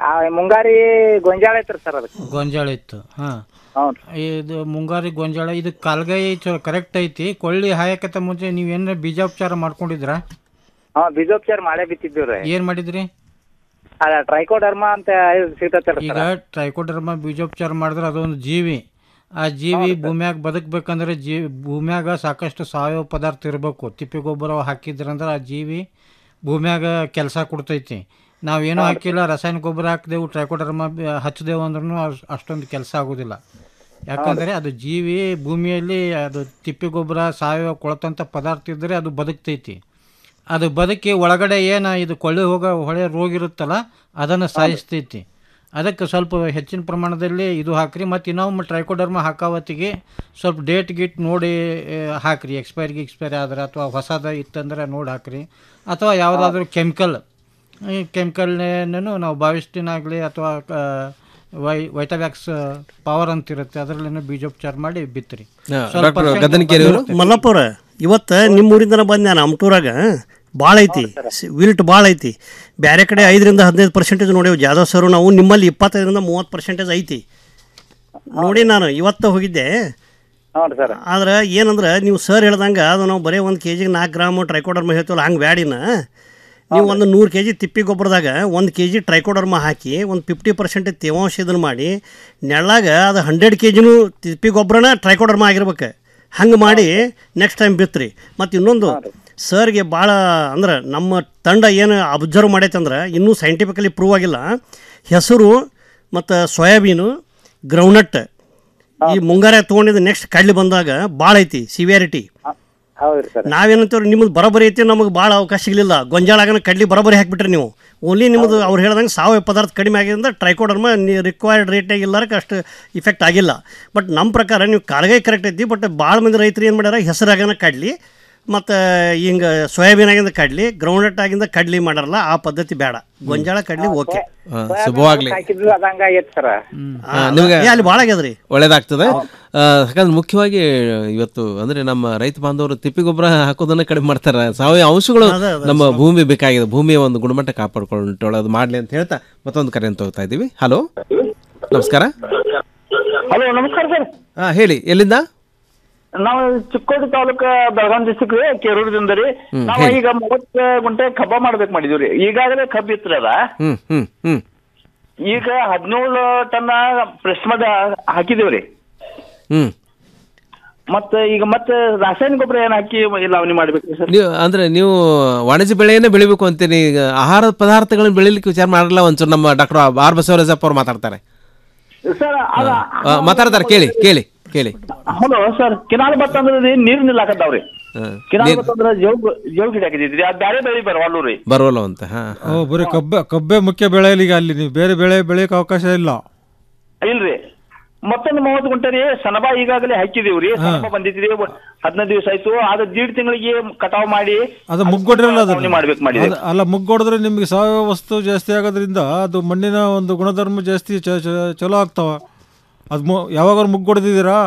ಆ ಮುಂಗಾರಿ ಗೊಂಜಾಳ ಐತ್ರಿ ಸರ್ ಅದಕ್ಕೆ ಗೊಂಜಾಳ ಇತ್ತು ಹಾಂ ಹೌದು ಇದು ಮುಂಗಾರಿ ಗೊಂಜಾಳ ಇದು ಕಾಲ್ಗಾಯಿ ಚಲೋ ಕರೆಕ್ಟ್ ಐತಿ ಕೊಳ್ಳಿ ಹಾಯಕತ್ತ ಮುಂಚೆ ನೀವು ಏನಾರ ಬೀಜೋಪಚಾರ ಮಾಡ್ಕೊಂಡಿದ್ರಾ ಹಾ ಬೀಜೋಪಚಾರ ಮಾಡೇ ಬಿತ್ತಿದ್ದೀವ್ರಿ ಏನು ಮಾಡಿದ್ರಿ ಅದ ಟ್ರೈಕೋಡರ್ಮ ಅಂತ ಸಿಗ್ತೈತಲ್ಲ ಈಗ ಸರ್ ಟ್ರೈಕೋಡರ್ಮ ಬೀಜೋಪಚಾರ ಮಾಡಿದ್ರೆ ಅದೊಂದು ಜೀವಿ ಆ ಜೀವಿ ಭೂಮ್ಯಾಗ ಬದುಕಬೇಕಂದ್ರೆ ಜೀ ಭೂಮ್ಯಾಗ ಸಾಕಷ್ಟು ಸಾವಯವ ಪದಾರ್ಥ ಇರಬೇಕು ತಿಪ್ಪೆ ಗೊಬ್ಬರ ಹಾಕಿದ್ರಂದ್ರೆ ಆ ಜೀವಿ ಭೂಮ್ಯಾಗ ಕೆಲಸ ಕೊಡ್ತೈತಿ ನಾವೇನೂ ಹಾಕಿಲ್ಲ ರಾಸಾಯನಿಕ ಗೊಬ್ಬರ ಹಾಕಿದೆವು ಟ್ರೈಕೋಡರ್ಮ ಬ- ಹಚ್ಚಿದೆವು ಅಂದ್ರೂ ಅಷ್ಟೊಂದು ಕೆಲಸ ಆಗೋದಿಲ್ಲ ಯಾಕಂದರೆ ಅದು ಜೀವಿ ಭೂಮಿಯಲ್ಲಿ ಅದು ತಿಪ್ಪೆ ಗೊಬ್ಬರ ಸಾವಯವ ಕೊಳತಂಥ ಪದಾರ್ಥ ಇದ್ದರೆ ಅದು ಬದುಕ್ತೈತಿ ಅದು ಬದುಕಿ ಒಳಗಡೆ ಏನು ಇದು ಕೊಳ್ಳೆ ಹೋಗೋ ಹೊಳೆ ರೋಗ ಇರುತ್ತಲ್ಲ ಅದನ್ನು ಸಾಯಿಸ್ತೈತಿ ಅದಕ್ಕೆ ಸ್ವಲ್ಪ ಹೆಚ್ಚಿನ ಪ್ರಮಾಣದಲ್ಲಿ ಇದು ಹಾಕ್ರಿ ಮತ್ತು ಇನ್ನೊಮ್ಮೆ ಟ್ರೈಕೋಡರ್ಮ ಹಾಕೋವತ್ತಿಗೆ ಸ್ವಲ್ಪ ಡೇಟ್ ಗಿಟ್ ನೋಡಿ ಆ, ಹಾಕ್ರಿ ಎಕ್ಸ್ಪೈರ್ ಗಿಕ್ಸ್ಪೈರ್ ಆದ್ರೆ ಅಥವಾ ಹೊಸದ ಇತ್ತಂದ್ರೆ ನೋಡಿ ಹಾಕ್ರಿ ಅಥವಾ ಯಾವುದಾದ್ರೂ ಕೆಮಿಕಲ್ ಈ ಕೆಮಿಕಲ್ನೇನು ನಾವು ಬಾವಿಸ್ಟಿನ್ ಆಗಲಿ ಅಥವಾ ಆ, ವೈ ವೈಟವ್ಯಾಕ್ಸ್ ಪವರ್ ಅಂತ ಇರುತ್ತೆ ಅದರಲ್ಲೇನೋ ಬೀಜೋಪಚಾರ ಮಾಡಿ ಬಿತ್ತರಿ ಹಾ, ಸ್ವಲ್ಪ ಡಾಕ್ಟರ್ percent ಗದನಕೇರಿ ಅವರು? ಬರುತ್ತೆ. ಮಲ್ಲಪ್ಪವ್ರ ಇವತ್ತು ನಿಮ್ಮ ಊರಿಂದ ಬಂದೆ ನಾನು ಅಮಟೂರಾಗ ಭಾಳ ಐತಿ ವಿಲ್ಟ್ ಭಾಳ ಐತಿ ಬೇರೆ ಕಡೆ ಐದರಿಂದ ಹದಿನೈದು ಪರ್ಸೆಂಟೇಜ್ ನೋಡೇವು ಜಾಧವ್ ಸರ್ ನಾವು ನಿಮ್ಮಲ್ಲಿ ಇಪ್ಪತ್ತೈದರಿಂದ ಮೂವತ್ತು ಪರ್ಸೆಂಟೇಜ್ ಐತಿ ನೋಡಿ ನಾನು ಇವತ್ತು ಹೋಗಿದ್ದೆ ಹ್ಞೂ ಸರ್ ಆದ್ರೆ ಏನಂದ್ರೆ ನೀವು ಸರ್ ಹೇಳ್ದಂಗೆ ಅದು ನಾವು ಬರೀ ಒಂದು ಕೆ ಜಿಗೆ ನಾಲ್ಕು ಗ್ರಾಮ್ ಟ್ರೈಕೋಡರ್ಮ ಹೇಳ್ತೀವಲ್ಲ ಹಂಗೆ ಬ್ಯಾಡಿನ ನೀವು ಒಂದು ನೂರು ಕೆ ಜಿ ತಿಪ್ಪಿ ಗೊಬ್ಬರದಾಗ ಒಂದು ಕೆ ಜಿ ಟ್ರೈಕೋಡರ್ಮ ಹಾಕಿ ಒಂದು ಫಿಫ್ಟಿ ಪರ್ಸೆಂಟ್ ತೇವಾಂಶ ಇದನ್ನು ಮಾಡಿ ನೆಳ್ಳಾಗ ಅದು ಹಂಡ್ರೆಡ್ ಕೆ ಜಿನೂ ತಿಪ್ಪಿ ಗೊಬ್ಬರನ ಟ್ರೈಕೋಡರ್ಮ ಆಗಿರ್ಬೇಕು ಹಂಗೆ ಮಾಡಿ ನೆಕ್ಸ್ಟ್ ಟೈಮ್ ಬಿತ್ರಿ ಮತ್ತು ಇನ್ನೊಂದು ಸರ್ಗೆ ಭಾಳ ಅಂದ್ರೆ ನಮ್ಮ ತಂಡ ಏನು ಅಬ್ಸರ್ವ್ ಮಾಡೈತೆ ಅಂದ್ರೆ ಇನ್ನೂ ಸೈಂಟಿಫಿಕಲಿ ಪ್ರೂವ್ ಆಗಿಲ್ಲ ಹೆಸರು ಮತ್ತು ಸೋಯಾಬೀನು ಗ್ರೌಂಡ್ನಟ್ ಈ ಮುಂಗಾರ ತೊಗೊಂಡಿದ್ದು ನೆಕ್ಸ್ಟ್ ಕಡ್ಲಿ ಬಂದಾಗ ಭಾಳ ಐತಿ ಸಿವಿಯಾರಿಟಿ ಹೌದ್ರಿ ಸರ್ ನಾವೇನಂತೀವ್ರಿ ನಿಮ್ಮದು ಬರೋಬ್ಬರಿ ಐತಿ ನಮಗೆ ಭಾಳ ಅವಕಾಶ ಸಿಗಲಿಲ್ಲ ಗೊಂಜಾಳಾಗನ ಕಡ್ಲಿ ಬರೋಬ್ಬರಿ ಹಾಕಿಬಿಟ್ರಿ ನೀವು ಓನ್ಲಿ ನಿಮ್ಮದು ಅವ್ರು ಹೇಳ್ದಂಗೆ ಸಾವಯವ ಪದಾರ್ಥ ಕಡಿಮೆ ಆಗಿದ್ರೆ ಟ್ರೈಕೋಡರ್ಮ ರಿಕ್ವೈರ್ಡ್ ರೇಟಾಗಿ ಇಲ್ಲಾರಕ್ಕೆ ಅಷ್ಟು ಇಫೆಕ್ಟ್ ಆಗಿಲ್ಲ ಬಟ್ ನಮ್ಮ ಪ್ರಕಾರ ನೀವು ಕಾಲ್ಗಾಯಿ ಕರೆಕ್ಟ್ ಐತಿ ಬಟ್ ಭಾಳ ಮಂದಿ ರೈತರು ಏನು ಮಾಡ್ಯಾರ ಹೆಸರಾಗನ ಕಡ್ಲಿ ಮತ್ತು ಹಿಂಗೆ ಸೋಯಾಬೀನ್ ಆಗಿಂದ ಕಡ್ಲಿ ಗ್ರೌಂಡ್ನಟ್ ಆಗಿಂದ ಕಡ್ಲಿ ಮಾಡಾರಲ್ಲ ಆ ಪದ್ಧತಿ ಬೇಡ ಗೊಂಜಾಳ ಕಡ್ಲಿ ಓಕೆ ಶುಭವಾಗ್ಲಿ ಹಾಕಿದ್ರು ಅದಂಗ ಆಗೈತೆ ಸರ್ ಹಾ, ನಿಮ್ಗೆ ಏ, ಅಲ್ಲಿ ಭಾಳ ಆಗ್ಯದ್ರಿ ಒಳ್ಳೇದಾಗ್ತದೆ ಆ, ಯಾಕಂದ್ರೆ ಮುಖ್ಯವಾಗಿ ಇವತ್ತು ಅಂದ್ರೆ ನಮ್ಮ ರೈತ ಬಾಂಧವರು ತಿಪ್ಪಿ ಗೊಬ್ಬರ ಹಾಕೋದನ್ನ ಕಡಿಮೆ ಮಾಡ್ತಾರೆ ಸಾವಯವ ಅಂಶಗಳು ಅದೇ, ಅದೇ, ನಮ್ಮ ಭೂಮಿ ಬೇಕಾಗಿದೆ ಭೂಮಿಯ ಒಂದು ಗುಣಮಟ್ಟ ಕಾಪಾಡ್ಕೊಳ್ಳೋದು ಮಾಡ್ಲಿ ಅಂತ ಹೇಳ್ತಾ ಮತ್ತೊಂದು ಕರೆ ಅಂತ ಹೋಗ್ತಾ ಇದ್ದೀವಿ ಹಲೋ ನಮಸ್ಕಾರ ಹಲೋ ನಮಸ್ಕಾರ ಸರ್ ಹಾ ಹೇಳಿ ಎಲ್ಲಿಂದ ನಾವು ಚಿಕ್ಕೋಡಿ ತಾಲೂಕ ಬೆಳಗಾಂ ಡಿಸ್ಟಿಕ್ ರೀ ಕೇರೂರದಿಂದ ರೀ ಹ್ಮ್, ನಾವು ಹೇಳಿ. ಈಗ ಮೂವತ್ತು ಗುಂಟೆ ಕಬ್ಬ ಮಾಡ್ಬೇಕು ಮಾಡಿದೀವಿ ರೀ ಈಗಾಗಲೇ ಕಬ್ಬು ಇತ್ತು ಅದ ಹ್ಮ್ ಹ್ಮ್ ಹ್ಮ್ ಈಗ ಹದಿನೇಳು ಟನ್ ಪ್ರೆಸ್ ಮದ ಹಾಕಿದೀವ್ರಿ ಹ್ಮ್ ಮತ್ತೆ ಈಗ ಮತ್ತೆ ರಾಸಾಯನಿಕ ಗೊಬ್ಬರ ಏನ್ ಹಾಕಿ ಲಾವಣಿ ಮಾಡ್ಬೇಕ್ರಿ ಸರ್ ನೀವು ಅಂದ್ರೆ ನೀವು ವಾಣಿಜ್ಯ ಬೆಳೆಯನ್ನೇ ಬೆಳಿಬೇಕು ಅಂತೀನಿ ಈಗ ಆಹಾರ ಪದಾರ್ಥಗಳನ್ನ ಬೆಳಿಲಿಕ್ಕೆ ವಿಚಾರ ಮಾಡಲ್ಲ ಒಂಚೂರು ನಮ್ಮ ಡಾಕ್ಟರ್ ಆರ್ ಬಸವರಾಜಪ್ಪ ಅವ್ರು ಮಾತಾಡ್ತಾರೆ ಸರ್ ಅದ ಆ, ಮಾತಾಡ್ತಾರೆ ಕೇಳಿ ಕೇಳಿ ಕೇಳಿ ಹಲೋ ಸರ್ ಕಿನಾಲ್ ಭತ್ತ ಅಂದ್ರೆ ರೀ ನೀರ್ ನಿಲ್ಲಾಕತ್ತಾವ್ರಿ ಹಾ. ಕಿನಾಲ್ ನೀರ್ ಭತ್ತ ಅಂದ್ರೆ ಜೋಗ್ ಜೋಗ್ ಗಿಡ ಹಾಕಿದ್ರಿ ಅದ್ ಬ್ಯಾರೆ ಬೆಳಿ ಬರವಲ್ಲು ರೀ ಬರೋಲ್ಲ ಅಂತ ಹಾ ಓ ಬರೀ ಕಬ್ಬೆ ಕಬ್ಬೆ ಮುಖ್ಯ ಬೆಳೆ ಈಗ ಅಲ್ಲಿ ನೀವು ಬೇರೆ ಬೆಳೆ ಬೆಳೆಯಕ್ಕೆ ಅವಕಾಶ ಇಲ್ಲ ಇಲ್ರಿ ಮತ್ತೊಂದು ಮೂವತ್ತು ಗುಂಟೆ ರೀ ಸನಬಾ ಈಗಾಗಲೇ ಹಾಕಿದೀವ್ರಿ ಸನಬಾ ಬಂದಿದ್ರಿ ಹದಿನೈದು ದಿವಸ ಆಯ್ತು ಅದ ದೀಡ್ ತಿಂಗಳಿಗೆ ಕಟಾವ್ ಮಾಡಿ ಅದು ಮುಗ್ಗೊಡ್ರಲ್ಲ ಅದು ಲಾವಣಿ ಮಾಡ್ಬೇಕು ಮಾಡಿದೆ ಅದು- ಅಲ್ಲ ಮುಗ್ಗೊಡಿದ್ರೆ ನಿಮಗೆ ಸಾವಯವ ವಸ್ತು ಜಾಸ್ತಿ ಆಗೋದ್ರಿಂದ ಅದು ಮಣ್ಣಿನ ಒಂದು ಗುಣಧರ್ಮ ಜಾಸ್ತಿ ಚ- ಚ- ಚಲೋ ಆಗ್ತಾವ ಅದು ಮು ಯಾವಾಗಾರು ಮುಗ್ಗೊಡ್ದಿದ್ದೀರಾ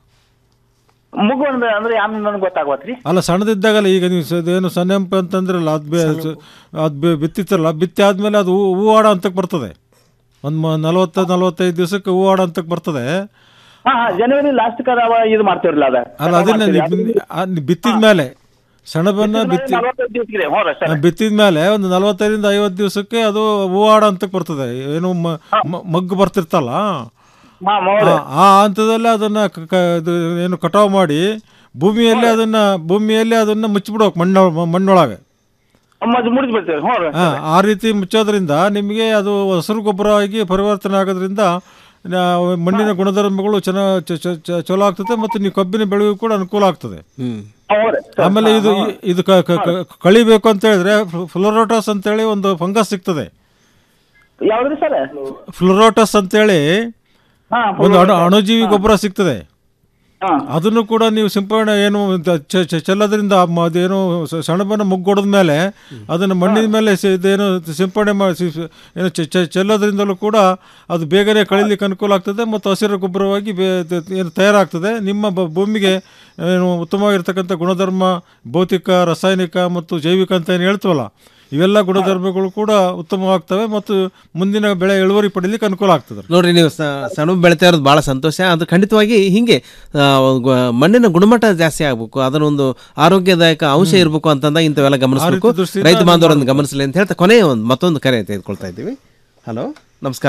ಮುಗು ಅಂದ್ರೆ ಅಂದ್ರೆ ಯಾಮ್ ನನ್ಗೆ ಗೊತ್ತಾಗತ್ರಿ ಅಲ್ಲ ಸಣ್ಣದಿದ್ದಾಗಲ್ಲ ಈಗ ನೀವು ಸ- ಏನು ಸನ್ನೆಂಪ ಅಂತಂದ್ರಲ್ಲ ಅದು ಬೇ ಅದು ಬೆ ಬಿತ್ತಿತ್ತಲ್ಲ ಬಿತ್ತಿ ಆದಮೇಲೆ ಅದು ಹೂ ಹೂವಾಡ ಅಂತಕ್ಕೆ ಬರ್ತದೆ ಒಂದು ಮ ನಲವತ್ತು ನಲವತ್ತೈದು ದಿವಸಕ್ಕೆ ಹೂವಾಡ ಅಂತಕ್ಕೆ ಬರ್ತದೆ ಹಾ ಹಾ ಜನವರಿ ಲಾಸ್ಟ್ ಕರ ಇದು ಮಾಡ್ತೇವ್ರಲ್ಲ ಅದ ಅಲ್ಲ ಅದನ್ನ ಬಿತ್ತಿದ ಮೇಲೆ ಸೆಣಬನ್ನ ಬಿತ್ತಿ ನಲವತ್ತೈದು ದಿವಸಕ್ಕೆ ಹ್ಞೂ ರೀ ಸರ್ ಬಿತ್ತಿದ ಮೇಲೆ ಒಂದು ನಲವತ್ತೈದರಿಂದ ಐವತ್ತು ದಿವಸಕ್ಕೆ ಅದು ಹೂವಾಡ ಅಂತಕ್ಕೆ ಬರ್ತದೆ ಏನು ಮ- ಮ- ಮಗ್ಗು ಬರ್ತಿರ್ತಲ್ಲ ಹಾ ಮೌಲ್ಯ. ಆ- ಆ ಹಂತದಲ್ಲಿ ಅದನ್ನ ಕ- ಕ- ಇದು ಏನು ಕಟಾವು ಮಾಡಿ ಭೂಮಿಯಲ್ಲಿ ಅದನ್ನ ಭೂಮಿಯಲ್ಲಿ ಅದನ್ನ ಮುಚ್ಚಿಬಿಡ್ಬೇಕು ಮಣ್ಣ ಮಣ್ಣೊಳಗೆ ಮತ್ತೆ ಮುಡಿದ್ ಬಿಡ್ತೇವೆ ಹ್ಞೂ ರೀ ಆ, ಆ ರೀತಿ ಮುಚ್ಚೋದ್ರಿಂದ ನಿಮಗೆ ಅದು ಹಸಿರು ಗೊಬ್ಬರ ಆಗಿ ಪರಿವರ್ತನೆ ಆಗೋದ್ರಿಂದ ನಾ- ಮಣ್ಣಿನ ಗುಣಧರ್ಮಗಳು ಚೆನ್ನಾಗಿ ಚಲೋ ಆಗ್ತದೆ ಮತ್ತು ನೀವು ಕಬ್ಬಿನ ಬೆಳೆಯೂ ಕೂಡ ಅನುಕೂಲ ಆಗ್ತದೆ ಆಮೇಲೆ ಇದು ಇದು ಕ- ಕ- ಕ- ಕಳಿಬೇಕು ಅಂತ ಹೇಳಿದ್ರೆ ಫ್ಲೋರೋಟಸ್ ಅಂತೇಳಿ ಒಂದು ಫಂಗಸ್ ಸಿಗ್ತದೆ ಯಾವ್ದ್ರಿ ಸರ್ ಫ್ಲೋರೋಟಸ್ ಅಂತೇಳಿ ಹಾ ಒಂದು ಅಣು ಅಣುಜೀವಿ ಗೊಬ್ಬರ ಸಿಗ್ತದೆ ಅದನ್ನು ಕೂಡ ನೀವು ಸಿಂಪಡಣೆ ಏನು ದ- ಚ- ಚ- ಚೆಲ್ಲೋದ್ರಿಂದ ಮ- ಅದೇನು ಸ- ಸೆಣಬನ್ನು ಮುಗ್ಗೊಡದ ಮೇಲೆ ಅದನ್ನು ಮಣ್ಣಿನ ಮೇಲೆ ಸಿ- ಇದೇನು ಸಿಂಪಡಣೆ ಮಾಡಿ ಸಿ- ಸಿ- ಏನು ಚ- ಚ- ಚೆಲ್ಲೋದ್ರಿಂದಲೂ ಕೂಡ ಅದು ಬೇಗನೆ ಕಳೀಲಿಕ್ಕೆ ಅನುಕೂಲ ಆಗ್ತದೆ ಮತ್ತು ಹಸಿರು ಗೊಬ್ಬರವಾಗಿ ಬೇ ತ- ಏನು ತಯಾರಾಗ್ತದೆ ನಿಮ್ಮ ಬ- ಭೂಮಿಗೆ ಏನು ಉತ್ತಮವಾಗಿರ್ತಕ್ಕಂಥ ಗುಣಧರ್ಮ ಭೌತಿಕ ರಾಸಾಯನಿಕ ಮತ್ತು ಜೈವಿಕ ಅಂತ ಏನು ಹೇಳ್ತೀವಲ್ಲ ಇವೆಲ್ಲ ಗುಣಧರ್ಮಗಳು ಕೂಡ ಉತ್ತಮವಾಗ್ತವೆ ಮತ್ತು ಮುಂದಿನ ಬೆಳೆ ಇಳುವರಿ ಪಡೀಲಿಕ್ಕೆ ಅನುಕೂಲ ಆಗ್ತದೆ ನೋಡ್ರಿ ನೀವು ಸ- ಸೆಣಬು ಬೆಳಿತಾ ಇರೋದು ಭಾಳ ಸಂತೋಷ ಅದು ಖಂಡಿತವಾಗಿ ಹಿಂಗೆ ಆ, ಗ- ಮಣ್ಣಿನ ಗುಣಮಟ್ಟ ಜಾಸ್ತಿ ಆಗಬೇಕು ಅದನ್ನೊಂದು ಆರೋಗ್ಯದಾಯಕ ಅಂಶ ಇರಬೇಕು ಅಂತಂದಾಗ ಇಂಥವೆಲ್ಲ ಗಮನಿಸಬೇಕು ರೀತಿ ದೃಷ್ಟಿಯಿಂದ ರೈತ ಬಾಂಧವರನ್ನು ಗಮನಿಸಲಿ ಅಂತ ಹೇಳ್ತಾ ಕೊನೆಯ ಒಂದು ಮತ್ತೊಂದು ಕರೆ ತೆಗೆದುಕೊಳ್ತಾ ಇದ್ದೀವಿ ಹಲೋ ನಮಸ್ಕಾರ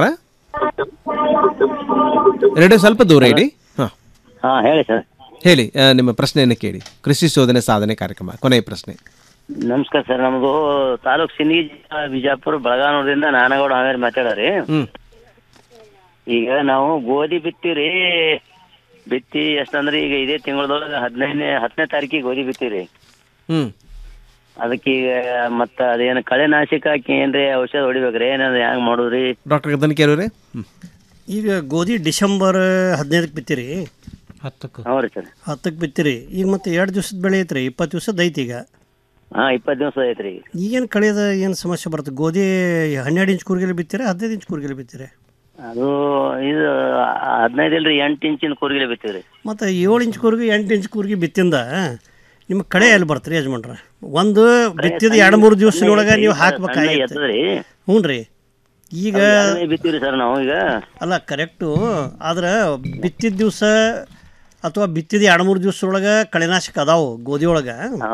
ರೇಡಿಯೋ ಸ್ವಲ್ಪ ದೂರ ಇಡಿ ಹಾಂ ಹಾ ಹೇಳಿ ಸರ್ ಹೇಳಿ ಆ, ನಿಮ್ಮ ಪ್ರಶ್ನೆಯನ್ನು ಕೇಳಿ ಕೃಷಿ ಶೋಧನೆ ಸಾಧನೆ ಕಾರ್ಯಕ್ರಮ ಕೊನೆಯ ಪ್ರಶ್ನೆ ನಮಸ್ಕಾರ ಸರ್ ನಮ್ದು ತಾಲೂಕ್ ಸಿಂದಗಿ ಜಿಲ್ಲಾ ಬಿಜಾಪುರ ಬೆಳಗಾನೂರಿಂದ ನಾನಗೌಡ ಹಾವೇರಿ ಮಾತಾಡೋರಿ ಹ್ಮ್ ಈಗ ನಾವು ಗೋಧಿ ಬಿತ್ತೀವ್ರಿ ಬಿತ್ತಿ ಎಷ್ಟಂದ್ರೆ ಈಗ ಇದೇ ತಿಂಗಳದೊಳಗೆ ಹದಿನೈದನೇ ಹತ್ತನೇ ತಾರೀಕಿಗೆ ಗೋಧಿ ಬಿತ್ತೀವ್ರಿ ಹ್ಮ್ ಅದಕ್ಕೆ ಈಗ ಮತ್ತ ಅದೇನು ಕಳೆ ನಾಶಕ ಹಾಕಿ ಏನ್ರಿ ಔಷಧ ಹೊಡಿಬೇಕ್ರಿ ಏನಾದ್ರು ಹ್ಯಾಂಗ್ ಮಾಡುದ್ರಿ ಡಾಕ್ಟರ್ ಗದನಿಕೆ ಅವರೇ ಈಗ ಗೋಧಿ ಡಿಸೆಂಬರ್ ಹದಿನೈದಕ್ಕೆ ಬಿತ್ತೀರಿ ಹತ್ತಕ್ಕೆ ಹ್ಞೂ ರೀ ಸರ್ ಹತ್ತಕ್ಕೆ ಬಿತ್ತೀರಿ ಈಗ ಮತ್ತೆ ಎರಡು ದಿವಸದ ಬೆಳೆ ಐತ್ರಿ ಇಪ್ಪತ್ತು ದಿವಸದ ಐತಿ ಈಗ ಹಾ ಇಪ್ಪತ್ತು ದಿವಸ ಐತ್ರಿ ಈಗ ಈಗೇನು ಕಳೆಯದ ಏನು ಸಮಸ್ಯೆ ಬರುತ್ತೆ ಗೋಧಿ ಹನ್ನೆರಡು ಇಂಚ್ ಕೂರ್ಗೆಲೆ ಬಿತ್ತೀರಾ ಹದಿನೈದು ಇಂಚ್ ಕೂರ್ಗೆಲೆ ಬಿತ್ತೀರಾ ಅದು ಇದು ಹದಿನೈದು ಇಲ್ರಿ ಎಂಟು ಇಂಚಿನ ಕೂರ್ಗಿಲೆ ಬಿತ್ತೀವ್ರಿ ಮತ್ತು ಏಳು ಇಂಚ್ ಕೂರ್ಗಿ ಎಂಟು ಇಂಚ್ ಕೂರ್ಗಿ ಬಿತ್ತಿಂದ ನಿಮ್ಮ ಕಡೆ ಎಲ್ಲಿ ಬರ್ತೀರಿ ಯಜಮಾನ್ರ ಒಂದು ಬಿತ್ತಿದ ಎರಡು ಮೂರು ದಿವಸದೊಳಗೆ ನೀವು ಹಾಕ್ಬೇಕಾಗಿತ್ತು ಎತ್ತದ್ರಿ ಹ್ಞೂ ರೀ ಈಗ ಬಿತ್ತೀವ್ರಿ ಸರ್ ನಾವು ಈಗ ಅಲ್ಲ ಕರೆಕ್ಟು ಆದ್ರೆ ಬಿತ್ತಿದ ದಿವಸ ಅಥವಾ ಬಿತ್ತಿದ ಎರಡು ಮೂರು ದಿವಸದೊಳಗೆ ಕಳೆನಾಶಕ ಅದಾವು ಗೋಧಿ ಒಳಗೆ ಹಾ